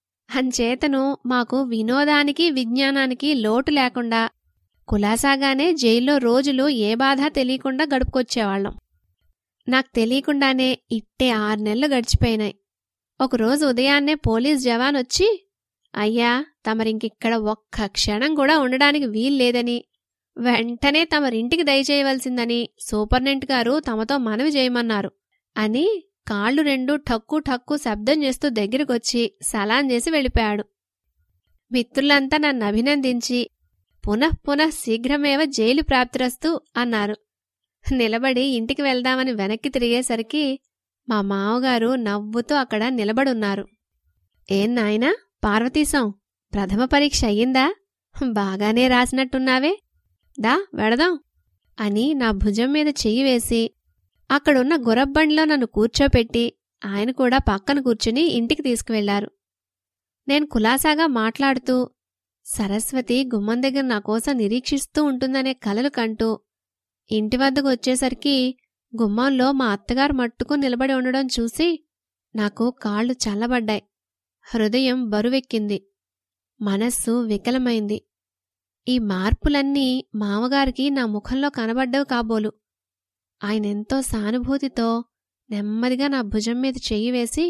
అంచేతను మాకు వినోదానికి విజ్ఞానానికి లోటు లేకుండా కులాసాగానే జైల్లో రోజులు ఏ బాధ తెలియకుండా గడుపుకొచ్చేవాళ్ళం నాకు తెలియకుండానే ఇట్టే ఆరు నెలలు గడిచిపోయినాయి ఒకరోజు ఉదయాన్నే పోలీస్ జవాన్ వచ్చి అయ్యా తమరింకిక్కడ ఒక్క క్షణం కూడా ఉండడానికి వీల్లేదని వెంటనే తమరింటికి దయచేయవలసిందని సూపర్నెంట్ గారు తమతో మనవి చేయమన్నారు అని కాళ్ళు రెండు ఠక్కు ఠక్కు శబ్దం చేస్తూ దగ్గరకొచ్చి సలాం చేసి వెళ్ళిపోయాడు మిత్రులంతా నన్ను అభినందించి పునః పునః శీఘ్రమేవ జైలు ప్రాప్తిరస్తు అన్నారు నిలబడి ఇంటికి వెళ్దామని వెనక్కి తిరిగేసరికి మా మావగారు నవ్వుతూ అక్కడ నిలబడున్నారు ఏం నాయనా పార్వతీశం ప్రథమ పరీక్ష అయ్యిందా బాగానే రాసినట్టున్నావే దా వెడదాం అని నా భుజం మీద చెయ్యి వేసి అక్కడున్న గుర్రబండిలో నన్ను కూర్చోపెట్టి ఆయన కూడా పక్కన కూర్చుని ఇంటికి తీసుకువెళ్లారు నేను కులాసాగా మాట్లాడుతూ సరస్వతి గుమ్మం దగ్గర నా కోసం నిరీక్షిస్తూ ఉంటుందనే కలలు కంటూ ఇంటి వద్దకు వచ్చేసరికి గుమ్మంలో మా అత్తగారు మట్టుకు నిలబడి ఉండడం చూసి నాకు కాళ్ళు చల్లబడ్డాయి హృదయం బరువెక్కింది మనస్సు వికలమైంది ఈ మార్పులన్నీ మామగారికి నా ముఖంలో కనబడ్డవు కాబోలు ఆయనెంతో సానుభూతితో నెమ్మదిగా నా భుజం మీద చెయ్యి వేసి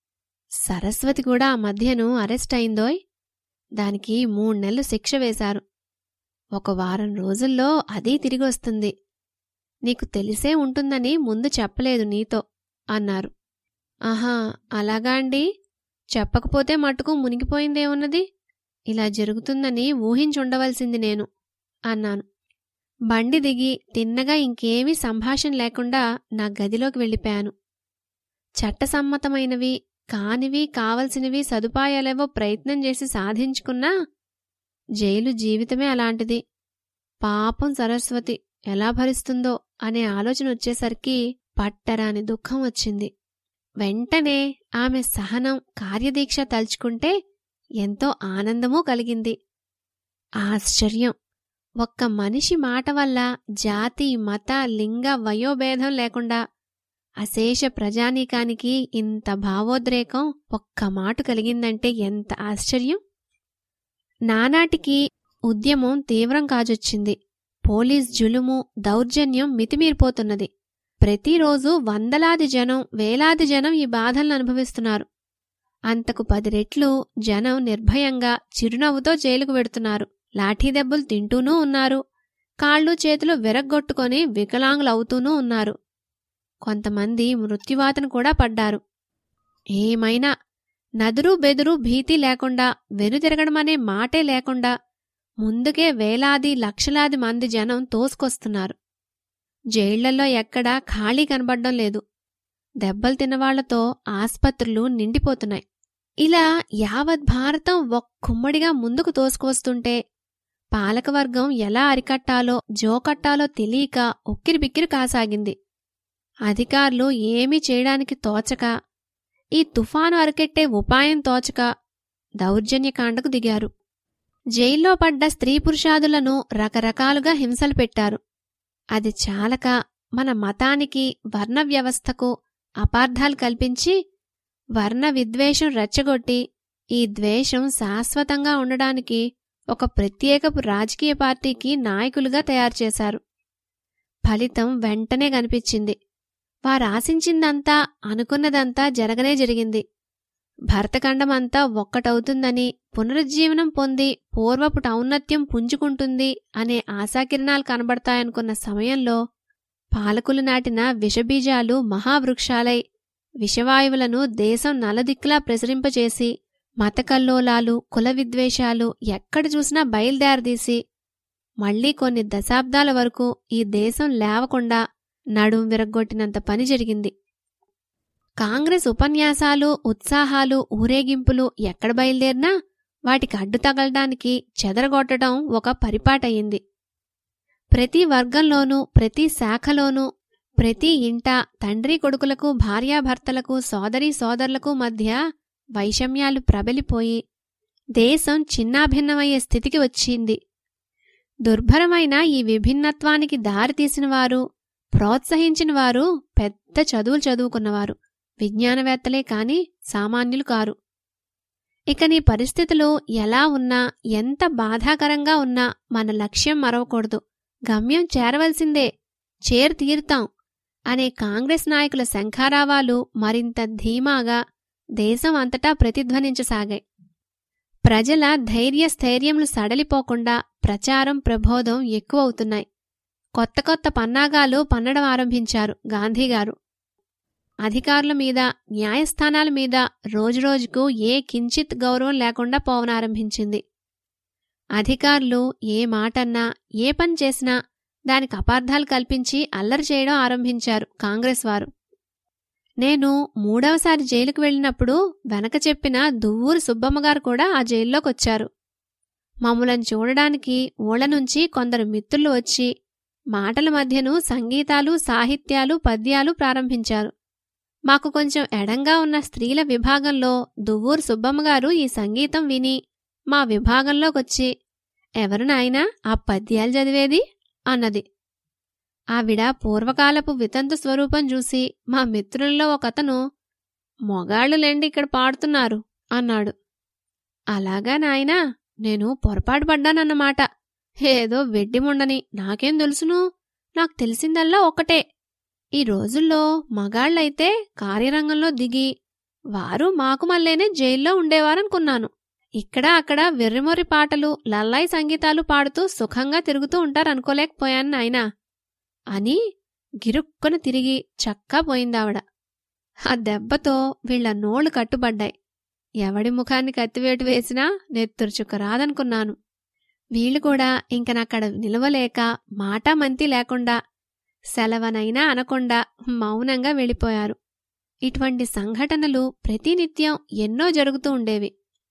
సరస్వతి కూడా ఆ మధ్యను అరెస్ట్ అయిందోయ్ దానికి మూడు నెలలు శిక్ష వేశారు ఒక వారం రోజుల్లో అదీ తిరిగొస్తుంది నీకు తెలిసే ఉంటుందని ముందు చెప్పలేదు నీతో అన్నారు ఆహా అలాగా అండి చెప్పకపోతే మట్టుకు మునిగిపోయిందేమున్నది ఇలా జరుగుతుందని ఊహించుండవలసింది నేను అన్నాను బండి దిగి తిన్నగా ఇంకేమీ సంభాషణ లేకుండా నా గదిలోకి వెళ్ళిపోయాను చట్టసమ్మతమైనవి కానివి కావలసినవి సదుపాయాలేవో ప్రయత్నం చేసి సాధించుకున్నా జైలు జీవితమే అలాంటిది పాపం సరస్వతి ఎలా భరిస్తుందో అనే ఆలోచన వచ్చేసరికి పట్టరాని దుఃఖం వచ్చింది వెంటనే ఆమె సహనం కార్యదీక్ష తలుచుకుంటే ఎంతో ఆనందమూ కలిగింది ఆశ్చర్యం ఒక్క మనిషి మాట వల్ల జాతి మత లింగ వయోభేదం లేకుండా అశేష ప్రజానీకానికి ఇంత భావోద్రేకం ఒక్క మాట కలిగిందంటే ఎంత ఆశ్చర్యం నానాటికి ఉద్యమం తీవ్రం కాజొచ్చింది పోలీస్ జులుము దౌర్జన్యం మితిమీరిపోతున్నది ప్రతిరోజు వందలాది జనం వేలాది జనం ఈ బాధలను అనుభవిస్తున్నారు అంతకు పది రెట్లు జనం నిర్భయంగా చిరునవ్వుతో జైలుకు వెడుతున్నారు లాఠీ దెబ్బలు తింటూనూ ఉన్నారు కాళ్ళు చేతులు విరగ్గొట్టుకొని వికలాంగులవుతూనూ ఉన్నారు కొంతమంది మృత్యువాతను కూడా పడ్డారు ఏమైనా నదురు బెదురు భీతి లేకుండా వెనుతిరగడమనే మాటే లేకుండా ముందుకే వేలాది లక్షలాది మంది జనం తోసుకొస్తున్నారు జైళ్లలో ఎక్కడా ఖాళీ కనబడ్డం లేదు దెబ్బలు తిన్నవాళ్లతో ఆస్పత్రులు నిండిపోతున్నాయి ఇలా యావత్ భారతం ఒక్కుమ్మడిగా ముందుకు తోసుకొస్తుంటే పాలకవర్గం ఎలా అరికట్టాలో జోకట్టాలో తెలియక ఉక్కిరిబిక్కిరి కాసాగింది అధికారులు ఏమీ చేయడానికి తోచక ఈ తుఫాను అరికెట్టే ఉపాయం తోచక దౌర్జన్యకాండకు దిగారు జైల్లో పడ్డ స్త్రీ పురుషాదులను రకరకాలుగా హింసలు పెట్టారు అది చాలక మన మతానికి వర్ణ వ్యవస్థకు అపార్థాలు కల్పించి వర్ణ విద్వేషం రెచ్చగొట్టి ఈ ద్వేషం శాశ్వతంగా ఉండడానికి ఒక ప్రత్యేకపు రాజకీయ పార్టీకి నాయకులుగా తయారు చేశారు ఫలితం వెంటనే కనిపించింది వారాశించిందంతా అనుకున్నదంతా జరగనే జరిగింది భరతఖండమంతా ఒక్కటవుతుందని పునరుజ్జీవనం పొంది పూర్వపు ఔన్నత్యం పుంజుకుంటుంది అనే ఆశాకిరణాలు కనబడతాయనుకున్న సమయంలో పాలకులు నాటిన విషబీజాలు మహావృక్షాలై విషవాయువులను దేశం నలదిక్కులా ప్రసరింపచేసి మతకల్లోలాలు కుల విద్వేషాలు ఎక్కడ చూసినా బయలుదేరదీసి మళ్లీ కొన్ని దశాబ్దాల వరకు ఈ దేశం లేవకుండా నడుం విరగ్గొట్టినంత పని జరిగింది కాంగ్రెస్ ఉపన్యాసాలు ఉత్సాహాలు ఊరేగింపులు ఎక్కడ బయలుదేరినా వాటికి అడ్డు తగలడానికి చెదరగొట్టడం ఒక పరిపాటయింది ప్రతి వర్గంలోనూ ప్రతి శాఖలోనూ ప్రతి ఇంట తండ్రి కొడుకులకు భార్యాభర్తలకు సోదరీ సోదరులకు మధ్య వైషమ్యాలు ప్రబలిపోయి దేశం చిన్నాభిన్నమయ్యే స్థితికి వచ్చింది దుర్భరమైన ఈ విభిన్నత్వానికి దారితీసిన వారు ప్రోత్సహించిన వారు పెద్ద చదువులు చదువుకున్నవారు విజ్ఞానవేత్తలే కాని సామాన్యులు కారు ఇక నీ పరిస్థితులు ఎలా ఉన్నా ఎంత బాధాకరంగా ఉన్నా మన లక్ష్యం మరవకూడదు గమ్యం చేరవలసిందే చేరు తీరుతాం అనే కాంగ్రెస్ నాయకుల శంఖారావాలు మరింత ధీమాగా దేశం అంతటా ప్రతిధ్వనించసాగాయి ప్రజల ధైర్య స్థైర్యములు సడలిపోకుండా ప్రచారం ప్రబోధం ఎక్కువవుతున్నాయి కొత్త కొత్త పన్నాగాలు పన్నడం ఆరంభించారు గాంధీగారు అధికారుల మీద న్యాయస్థానాల మీద రోజురోజుకు ఏ కించిత్ గౌరవం లేకుండా పోవనారంభించింది అధికారులు ఏ మాటన్నా ఏ పని చేసినా దానికి అపార్థాలు కల్పించి అల్లరి చేయడం ఆరంభించారు కాంగ్రెస్ వారు నేను మూడవసారి జైలుకు వెళ్ళినప్పుడు వెనక చెప్పిన దువ్వూరు సుబ్బమ్మగారు కూడా ఆ జైల్లోకొచ్చారు మమ్ములను చూడడానికి ఊళ్ళ నుంచి కొందరు మిత్రులు వచ్చి మాటల మధ్యను సంగీతాలు సాహిత్యాలు పద్యాలు ప్రారంభించారు మాకు కొంచెం ఎడంగా ఉన్న స్త్రీల విభాగంలో దువ్వూరు సుబ్బమ్మగారు ఈ సంగీతం విని మా విభాగంలోకొచ్చి ఎవరు నాయనా ఆ పద్యాలు చదివేది అన్నది ఆవిడ పూర్వకాలపు వితంతు స్వరూపం చూసి మా మిత్రుల్లో ఒకతను మొగాళ్ళులేండి ఇక్కడ పాడుతున్నారు అన్నాడు అలాగా నాయనా నేను పొరపాటు పడ్డానన్నమాట ఏదో వెడ్డిముండని నాకేం తెలుసును నాకు తెలిసిందల్లా ఒకటే ఈ రోజుల్లో మగాళ్ళైతే కార్యరంగంలో దిగి వారు మాకు మళ్ళేనే జైల్లో ఉండేవారనుకున్నాను ఇక్కడ అక్కడ వెర్రిమొర్రి పాటలు లల్లాయి సంగీతాలు పాడుతూ సుఖంగా తిరుగుతూ ఉంటారనుకోలేకపోయాను నాయనా అని గిరుక్కున తిరిగి చక్కా పోయిందావిడ ఆ దెబ్బతో వీళ్ల నోళ్లు కట్టుబడ్డాయి ఎవడి ముఖాన్ని కత్తివేటు వేసినా నెత్తురు చుక్క రాదనుకున్నాను వీళ్ళు కూడా ఇంకనక్కడ నిలవలేక మాటా మంతి లేకుండా సెలవనైనా అనకుండా మౌనంగా వెళ్ళిపోయారు ఇటువంటి సంఘటనలు ప్రతినిత్యం ఎన్నో జరుగుతూ ఉండేవి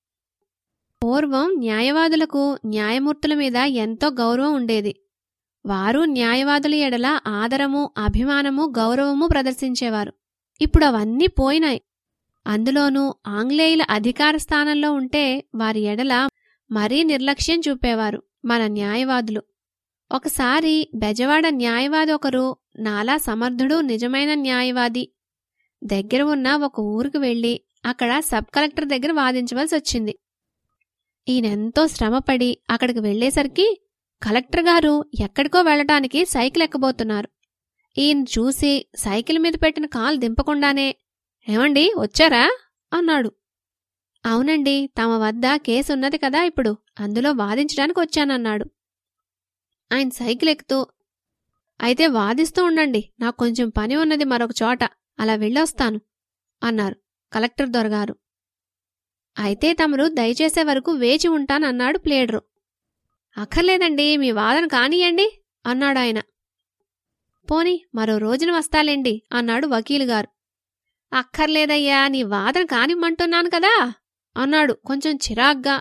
పూర్వం న్యాయవాదులకు న్యాయమూర్తుల మీద ఎంతో గౌరవం ఉండేది వారు న్యాయవాదుల ఎడల ఆదరము అభిమానము గౌరవము ప్రదర్శించేవారు ఇప్పుడు అవన్నీ పోయినాయి అందులోనూ ఆంగ్లేయుల అధికార స్థానంలో ఉంటే వారి ఎడల మరీ నిర్లక్ష్యం చూపేవారు మన న్యాయవాదులు ఒకసారి బెజవాడ న్యాయవాది ఒకరు నాలా సమర్థుడు నిజమైన న్యాయవాది దగ్గర ఉన్న ఒక ఊరికి వెళ్లి అక్కడ సబ్ కలెక్టర్ దగ్గర వాదించవలసి వచ్చింది ఈయనెంతో శ్రమపడి అక్కడికి వెళ్లేసరికి కలెక్టర్ గారు ఎక్కడికో వెళ్లటానికి సైకిల్ ఎక్కబోతున్నారు ఈయన చూసి సైకిల్ మీద పెట్టిన కాలు దింపకుండానే ఏమండి వచ్చారా అన్నాడు అవునండి తమ వద్ద కేసు ఉన్నది కదా ఇప్పుడు అందులో వాదించడానికి వచ్చానన్నాడు ఆయన సైకిల్ ఎక్కుతూ అయితే వాదిస్తూ ఉండండి నాకు కొంచెం పని ఉన్నది మరొక చోట అలా వెళ్ళొస్తాను అన్నారు కలెక్టర్ దొరగారు అయితే తమరు దయచేసే వరకు వేచి ఉంటానన్నాడు ప్లేడరు అక్కర్లేదండి మీ వాదన కానియండి అన్నాడాయన పోని మరో రోజున వస్తాలేండి అన్నాడు వకీలుగారు అక్కర్లేదయ్యా నీ వాదన కానిమ్మంటున్నాను కదా అన్నాడు కొంచెం చిరాగ్గా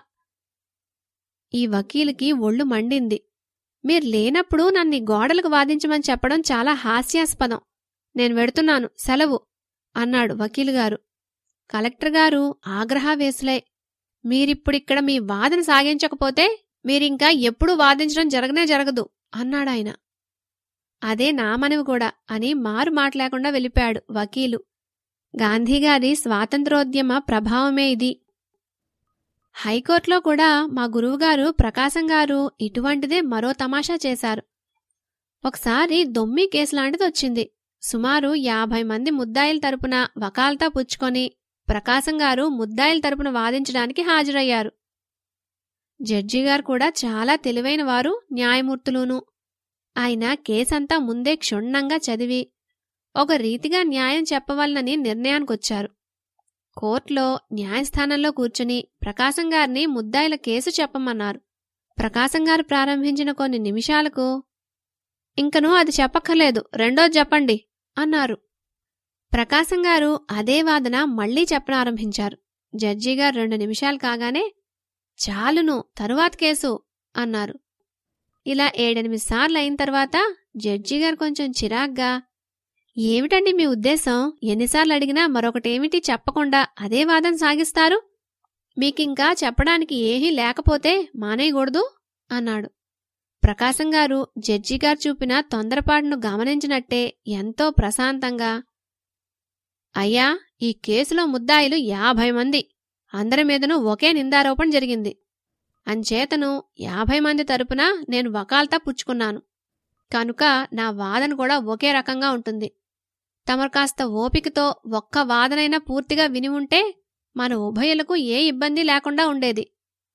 ఈ వకీలుకి ఒళ్ళు మండింది మీరు లేనప్పుడు నన్ను ఈ గోడలకు వాదించమని చెప్పడం చాలా హాస్యాస్పదం నేను వెడుతున్నాను సెలవు అన్నాడు వకీలుగారు కలెక్టర్ గారు ఆగ్రహావేశులై మీరిప్పుడిక్కడ మీ వాదన సాగించకపోతే మీరింకా ఎప్పుడూ వాదించడం జరగనే జరగదు అన్నాడాయన అదే నా మనవి కూడా అని మారు మాట్లాడకుండా వెళ్ళిపోయాడు వకీలు గాంధీగారి స్వాతంత్రోద్యమ ప్రభావమే ఇది హైకోర్టులో కూడా మా గురువుగారు ప్రకాశం గారు ఇటువంటిదే మరో తమాషా చేశారు ఒకసారి దొమ్మి కేసు లాంటిది వచ్చింది సుమారు యాభై మంది ముద్దాయిల తరపున వకాల్తా పుచ్చుకొని ప్రకాశం గారు ముద్దాయిల తరపున వాదించడానికి హాజరయ్యారు జడ్జి గారు కూడా చాలా తెలివైన వారు న్యాయమూర్తులును ఆయన కేసంతా ముందే క్షుణ్ణంగా చదివి ఒక రీతిగా న్యాయం చెప్పవాలనని నిర్ణయానికొచ్చారు కోర్టులో న్యాయస్థానంలో కూర్చుని ప్రకాశం గారిని ముద్దాయిల కేసు చెప్పమన్నారు ప్రకాశం గారు ప్రారంభించిన కొన్ని నిమిషాలకు ఇంకనూ అది చెప్పక్కర్లేదు రెండోది చెప్పండి అన్నారు ప్రకాశం గారు అదే వాదన మళ్లీ చెప్పనారంభించారు జడ్జి గారు రెండు నిమిషాలు కాగానే చాలును తరువాత కేసు అన్నారు ఇలా ఏడెనిమిది సార్లు అయిన తర్వాత జడ్జి గారు కొంచెం చిరాగ్గా ఏమిటండి మీ ఉద్దేశం ఎన్నిసార్లు అడిగినా మరొకటేమిటి చెప్పకుండా అదే వాదన సాగిస్తారు మీకింకా చెప్పడానికి ఏమీ లేకపోతే మానేయకూడదు అన్నాడు ప్రకాశం గారు జడ్జి గారు చూపిన తొందరపాటును గమనించినట్టే ఎంతో ప్రశాంతంగా అయ్యా ఈ కేసులో ముద్దాయిలు యాభై మంది అందరి మీదను ఒకే నిందారోపణ జరిగింది అంచేతను యాభై మంది తరపున నేను వకాల్తా పుచ్చుకున్నాను కనుక నా వాదన కూడా ఒకే రకంగా ఉంటుంది తమరు కాస్త ఓపికతో ఒక్క వాదనైనా పూర్తిగా విని ఉంటే మన ఉభయులకు ఏ ఇబ్బంది లేకుండా ఉండేది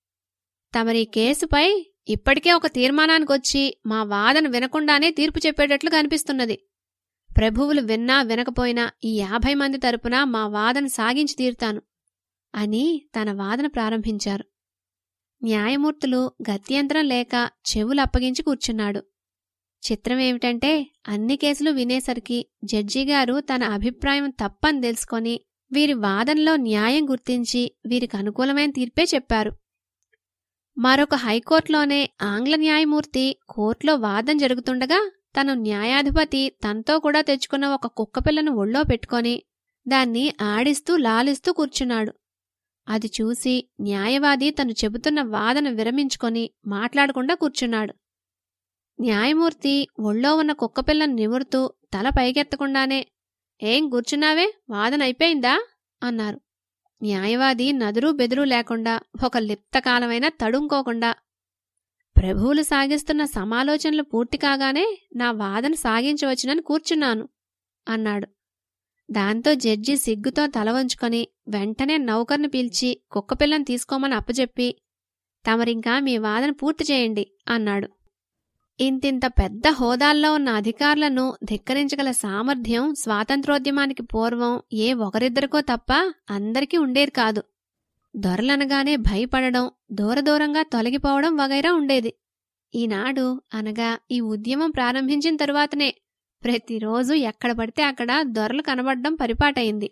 తమరి కేసుపై ఇప్పటికే ఒక తీర్మానానికొచ్చి మా వాదన వినకుండానే తీర్పు చెప్పేటట్లు కనిపిస్తున్నది ప్రభువులు విన్నా వినకపోయినా ఈ యాభై మంది తరపున మా వాదన సాగించి తీరుతాను అని తన వాదన ప్రారంభించారు న్యాయమూర్తులు గత్యంతరం లేక చెవులు అప్పగించి కూర్చున్నాడు చిత్రమేమిటంటే అన్ని కేసులు వినేసరికి జడ్జి గారు తన అభిప్రాయం తప్పని తెలుసుకొని వీరి వాదనలో న్యాయం గుర్తించి వీరికి అనుకూలమైన తీర్పే చెప్పారు మరొక హైకోర్టులోనే ఆంగ్ల న్యాయమూర్తి కోర్టులో వాదన జరుగుతుండగా తను న్యాయాధిపతి తనతో కూడా తెచ్చుకున్న ఒక కుక్కపిల్లను ఒళ్ళో పెట్టుకొని దాన్ని ఆడిస్తూ లాలిస్తూ కూర్చున్నాడు అది చూసి న్యాయవాది తను చెబుతున్న వాదన విరమించుకొని మాట్లాడకుండా కూర్చున్నాడు న్యాయమూర్తి ఒళ్ళో ఉన్న కుక్కపిల్లను నిమురుతూ తల పైకెత్తకుండానే ఏం కూర్చున్నావే వాదన అయిపోయిందా అన్నారు న్యాయవాది నదురు బెదురు లేకుండా ఒక లిప్తకాలమైనా తడుంకోకుండా ప్రభువులు సాగిస్తున్న సమాలోచనలు పూర్తి కాగానే నా వాదన సాగించవచ్చునని కూర్చున్నాను అన్నాడు దాంతో జడ్జి సిగ్గుతో తల వంచుకొని వెంటనే నౌకర్ని పిలిచి కుక్కపిల్లని తీసుకోమని అప్పచెప్పి తమరింకా మీ వాదన పూర్తి చేయండి అన్నాడు ఇంతింత పెద్ద హోదాల్లో ఉన్న అధికారులను ధిక్కరించగల సామర్థ్యం స్వాతంత్రోద్యమానికి పూర్వం ఏ ఒకరిద్దరికో తప్ప అందరికీ ఉండేది కాదు దొరలనగానే భయపడడం దూరదూరంగా తొలగిపోవడం వగైరా ఉండేది ఈనాడు అనగా ఈ ఉద్యమం ప్రారంభించిన తరువాతనే ప్రతిరోజు ఎక్కడ పడితే అక్కడ దొరలు కనబడడం పరిపాటయింది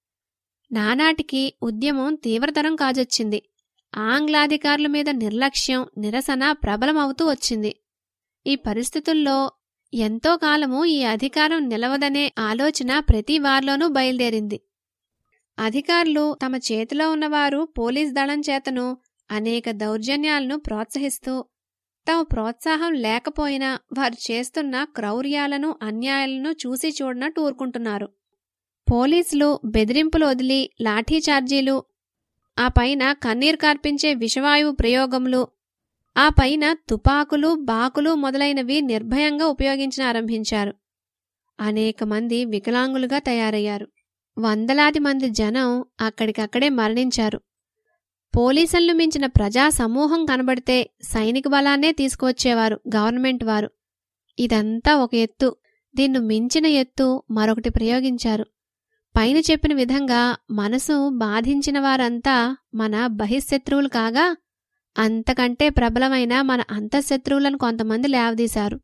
నానాటికి ఉద్యమం తీవ్రతరం కాజొచ్చింది ఆంగ్లాధికారుల మీద నిర్లక్ష్యం నిరసన ప్రబలమవుతూ వచ్చింది ఈ పరిస్థితుల్లో ఎంతో కాలము ఈ అధికారం నిలవదనే ఆలోచన ప్రతి వారిలోనూ బయలుదేరింది అధికారులు తమ చేతిలో ఉన్నవారు పోలీస్ దళం చేతను అనేక దౌర్జన్యాలను ప్రోత్సహిస్తూ తమ ప్రోత్సాహం లేకపోయినా వారు చేస్తున్న క్రౌర్యాలను అన్యాయాలను చూసి చూడనట్టు ఊరుకుంటున్నారు పోలీసులు బెదిరింపులు వదిలి లాఠీచార్జీలు ఆ పైన కన్నీరు కార్పించే విషవాయువు ప్రయోగములు ఆ పైన తుపాకులు బాకులు మొదలైనవి నిర్భయంగా ఉపయోగించిన ఆరంభించారు అనేక మంది వికలాంగులుగా తయారయ్యారు వందలాది మంది జనం అక్కడికక్కడే మరణించారు పోలీసులను మించిన ప్రజా సమూహం కనబడితే సైనిక బలాన్నే తీసుకువచ్చేవారు గవర్నమెంట్ వారు ఇదంతా ఒక ఎత్తు దీన్ని మించిన ఎత్తు మరొకటి ప్రయోగించారు పైన చెప్పిన విధంగా మనసు బాధించిన వారంతా మన బహిశత్రువులు కాగా అంతకంటే ప్రబలమైన మన అంతఃశత్రువులను కొంతమంది లేవదీశారు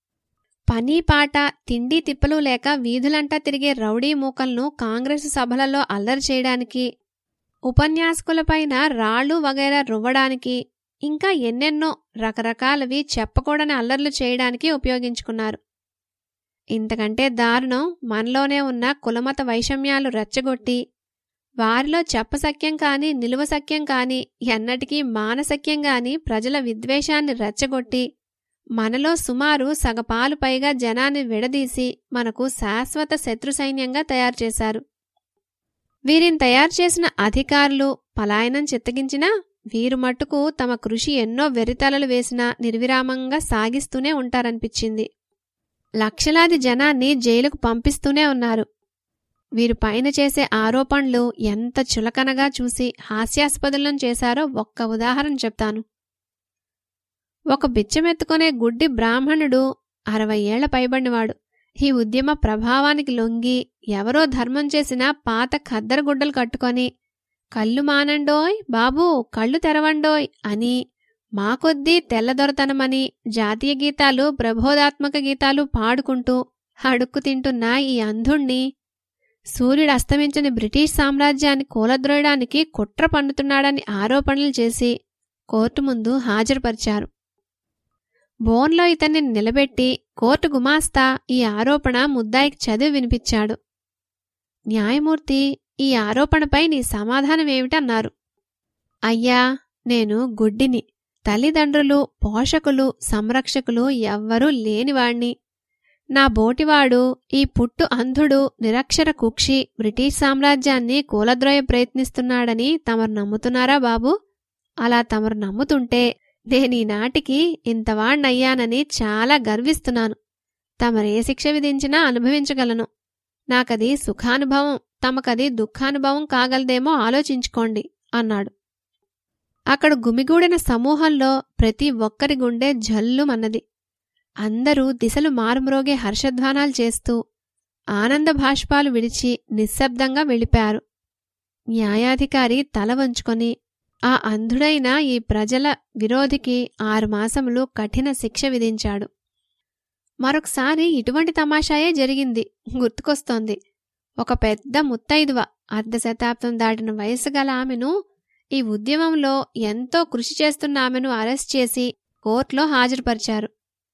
పని పాట తిండి తిప్పలు లేక వీధులంటా తిరిగే రౌడీ మూకలను కాంగ్రెస్ సభలలో అల్లరి చేయడానికి ఉపన్యాసకులపైన రాళ్లు వగైరా రువ్వడానికి ఇంకా ఎన్నెన్నో రకరకాలవి చెప్పకూడని అల్లర్లు చేయడానికి ఉపయోగించుకున్నారు ఇంతకంటే దారుణం మనలోనే ఉన్న కులమత వైషమ్యాలు రెచ్చగొట్టి వారిలో చెప్పసక్యం కాని నిలువ సఖ్యం కాని ఎన్నటికీ మానసక్యం గాని ప్రజల విద్వేషాన్ని రెచ్చగొట్టి మనలో సుమారు సగపాలు పైగా జనాన్ని విడదీసి మనకు శాశ్వత శత్రు సైన్యంగా తయారు చేశారు వీరిని తయారు చేసిన అధికారులు పలాయనం చిత్తగించినా వీరు మట్టుకు తమ కృషి ఎన్నో వెరితలలు వేసినా నిర్విరామంగా సాగిస్తూనే ఉంటారనిపించింది లక్షలాది జనాన్ని జైలుకు పంపిస్తూనే ఉన్నారు వీరు పైన చేసే ఆరోపణలు ఎంత చులకనగా చూసి హాస్యాస్పదులను చేశారో ఒక్క ఉదాహరణ చెప్తాను ఒక బిచ్చమెత్తుకునే గుడ్డి బ్రాహ్మణుడు అరవై ఏళ్ల పైబడినవాడు ఈ ఉద్యమ ప్రభావానికి లొంగి ఎవరో ధర్మం చేసిన పాత ఖద్దరు గుడ్డలు కట్టుకొని కళ్ళు మానండోయ్ బాబూ కళ్ళు తెరవండోయ్ అని మా కొద్దీ తెల్లదొరతనమని జాతీయ గీతాలు ప్రబోధాత్మక గీతాలు పాడుకుంటూ అడుక్కు తింటున్న ఈ అంధుణ్ణి సూర్యుడు అస్తమించని బ్రిటిష్ సామ్రాజ్యాన్ని కూలద్రోయడానికి కుట్ర పన్నుతున్నాడని ఆరోపణలు చేసి కోర్టు ముందు హాజరుపరిచారు బోన్లో ఇతన్ని నిలబెట్టి కోర్టు గుమాస్తా ఈ ఆరోపణ ముద్దాయికి చదివి వినిపించాడు న్యాయమూర్తి ఈ ఆరోపణపై నీ సమాధానమేమిటన్నారు అయ్యా నేను గుడ్డిని తల్లిదండ్రులు పోషకులు సంరక్షకులు ఎవ్వరూ లేనివాణ్ణి నా బోటివాడు ఈ పుట్టు అంధుడు నిరక్షర కుక్షి బ్రిటిష్ సామ్రాజ్యాన్ని కూలద్రోయ ప్రయత్నిస్తున్నాడని తమరు నమ్ముతున్నారా బాబు అలా తమరు నమ్ముతుంటే నేనీనాటికి ఇంతవాణ్ణయ్యానని చాలా గర్విస్తున్నాను తమరే శిక్ష విధించినా అనుభవించగలను నాకది సుఖానుభవం తమకది దుఃఖానుభవం కాగలదేమో ఆలోచించుకోండి అన్నాడు అక్కడ గుమిగూడిన సమూహంలో ప్రతి ఒక్కరి గుండె జల్లుమన్నది అందరూ దిశలు మారుమ్రోగే హర్షధ్వానాలు చేస్తూ ఆనంద భాష్పాలు విడిచి నిశ్శబ్దంగా వెళ్ళిపారు న్యాయాధికారి తల వంచుకొని ఆ అంధుడైన ఈ ప్రజల విరోధికి ఆరు మాసములు కఠిన శిక్ష విధించాడు మరొకసారి ఇటువంటి తమాషాయే జరిగింది గుర్తుకొస్తోంది ఒక పెద్ద ముత్తైదువ అర్ధశతాబ్దం దాటిన వయసు గల ఆమెను ఈ ఉద్యమంలో ఎంతో కృషి చేస్తున్న ఆమెను అరెస్ట్ చేసి కోర్టులో హాజరుపరిచారు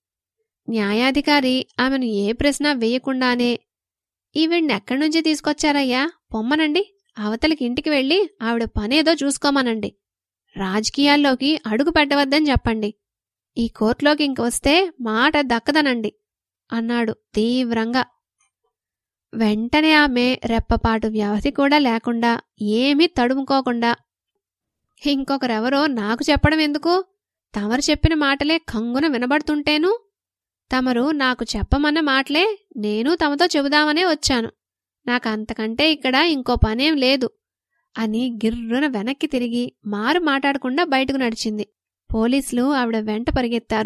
న్యాయాధికారి ఆమెను ఏ ప్రశ్న వేయకుండానే ఈవిడ్ని ఎక్కడి నుంచి తీసుకొచ్చారయ్యా పొమ్మనండి అవతలికి ఇంటికి వెళ్ళి ఆవిడ పనేదో చూసుకోమనండి రాజకీయాల్లోకి అడుగు పెట్టవద్దని చెప్పండి ఈ కోర్టులోకి ఇంక వస్తే మాట దక్కదనండి అన్నాడు తీవ్రంగా వెంటనే ఆమె రెప్పపాటు వ్యవధి కూడా లేకుండా ఏమీ తడుముకోకుండా ఇంకొకరెవరో నాకు చెప్పడం ఎందుకు తమరు చెప్పిన మాటలే కంగున వినబడుతుంటేను తమరు నాకు చెప్పమన్న మాటలే నేను తమతో చెబుదామనే వచ్చాను నాకంతకంటే ఇక్కడ ఇంకో పనేం లేదు అని గిర్రున వెనక్కి తిరిగి మారు మాట్లాడకుండా బయటకు నడిచింది పోలీసులు ఆవిడ వెంట పరిగెత్తారు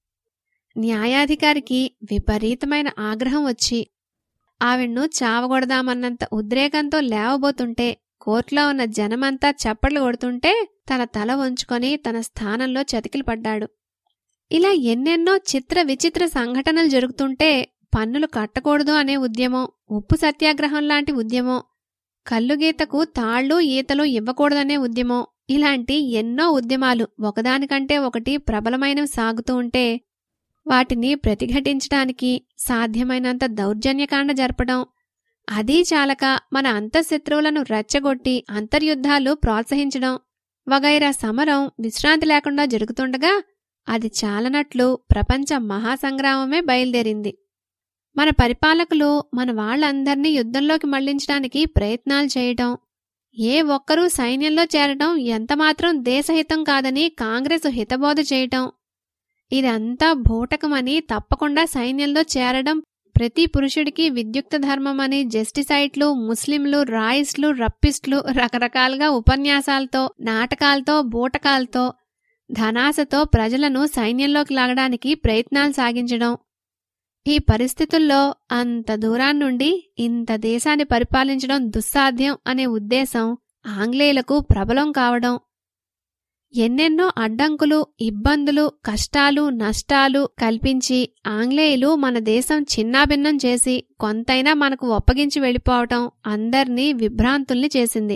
న్యాయాధికారికి విపరీతమైన ఆగ్రహం వచ్చి ఆవిడ్ను చావగొడదామన్నంత ఉద్రేకంతో లేవబోతుంటే కోర్టులో ఉన్న జనమంతా చప్పట్లు కొడుతుంటే తన తల వంచుకొని తన స్థానంలో చతికిలు పడ్డాడు ఇలా ఎన్నెన్నో చిత్ర విచిత్ర సంఘటనలు జరుగుతుంటే పన్నులు కట్టకూడదు అనే ఉద్యమం ఉప్పు సత్యాగ్రహం లాంటి ఉద్యమం కల్లుగీతకు తాళ్ళు ఈతలు ఇవ్వకూడదనే ఉద్యమం ఇలాంటి ఎన్నో ఉద్యమాలు ఒకదానికంటే ఒకటి ప్రబలమైనవి సాగుతూ ఉంటే వాటిని ప్రతిఘటించడానికి సాధ్యమైనంత దౌర్జన్యకాండ జరపడం అదీ చాలక మన అంతఃశత్రువులను రెచ్చగొట్టి అంతర్యుద్ధాలు ప్రోత్సహించడం వగైరా సమరం విశ్రాంతి లేకుండా జరుగుతుండగా అది చాలనట్లు ప్రపంచ మహాసంగ్రామమే బయలుదేరింది మన పరిపాలకులు మన వాళ్ళందర్నీ యుద్ధంలోకి మళ్లించడానికి ప్రయత్నాలు చేయటం ఏ ఒక్కరూ సైన్యంలో చేరటం ఎంతమాత్రం దేశహితం కాదని కాంగ్రెస్ హితబోధ చేయటం ఇదంతా భూటకమని తప్పకుండా సైన్యంలో చేరడం ప్రతి పురుషుడికి విద్యుక్త ధర్మమని జస్టిసైట్లు ముస్లింలు రాయిస్లు రప్పిస్ట్లు రకరకాలుగా ఉపన్యాసాలతో నాటకాలతో బూటకాలతో ధనాశతో ప్రజలను సైన్యంలోకి లాగడానికి ప్రయత్నాలు సాగించడం ఈ పరిస్థితుల్లో అంత దూరాన్నుండి ఇంత దేశాన్ని పరిపాలించడం దుస్సాధ్యం అనే ఉద్దేశం ఆంగ్లేయులకు ప్రబలం కావడం ఎన్నెన్నో అడ్డంకులు ఇబ్బందులు కష్టాలు నష్టాలు కల్పించి ఆంగ్లేయులు మన దేశం చిన్నాభిన్నం చేసి కొంతైనా మనకు ఒప్పగించి వెళ్ళిపోవటం అందర్నీ విభ్రాంతుల్ని చేసింది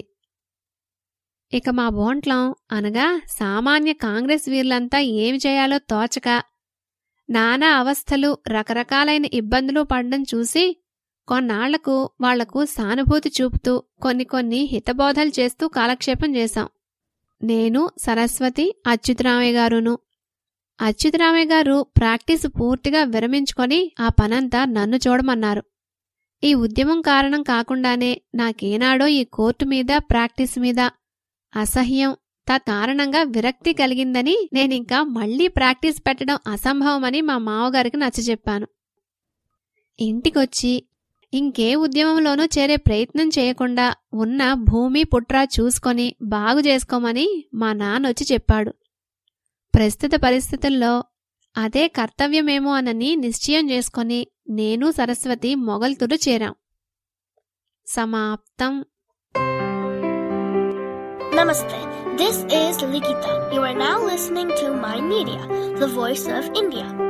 ఇక మా బోంట్లం అనగా సామాన్య కాంగ్రెస్ వీర్లంతా ఏమి చేయాలో తోచక నానా అవస్థలు రకరకాలైన ఇబ్బందులు పడడం చూసి కొన్నాళ్లకు వాళ్లకు సానుభూతి చూపుతూ కొన్ని కొన్ని హితబోధలు చేస్తూ కాలక్షేపం చేశాం నేను సరస్వతి అచ్యుతరామయ్య గారును అచ్యుతరామయ్య గారు ప్రాక్టీస్ పూర్తిగా విరమించుకొని ఆ పనంతా నన్ను చూడమన్నారు ఈ ఉద్యమం కారణం కాకుండానే నాకేనాడో ఈ కోర్టు మీద ప్రాక్టీస్ మీద అసహ్యం తత్కారణంగా విరక్తి కలిగిందని నేనింకా మళ్లీ ప్రాక్టీస్ పెట్టడం అసంభవమని మా మావగారికి నచ్చజెప్పాను ఇంటికొచ్చి ఇంకే ఉద్యమంలోనూ చేరే ప్రయత్నం చేయకుండా ఉన్న భూమి పుట్రా చూసుకొని బాగు చేసుకోమని మా నాన్నొచ్చి చెప్పాడు ప్రస్తుత పరిస్థితుల్లో అదే కర్తవ్యమేమో అనని నిశ్చయం చేసుకొని నేను సరస్వతి మొగల్తుడు చేరాం సమాప్తం Namaste. This is Likita. You are now listening to My Media, the voice of India.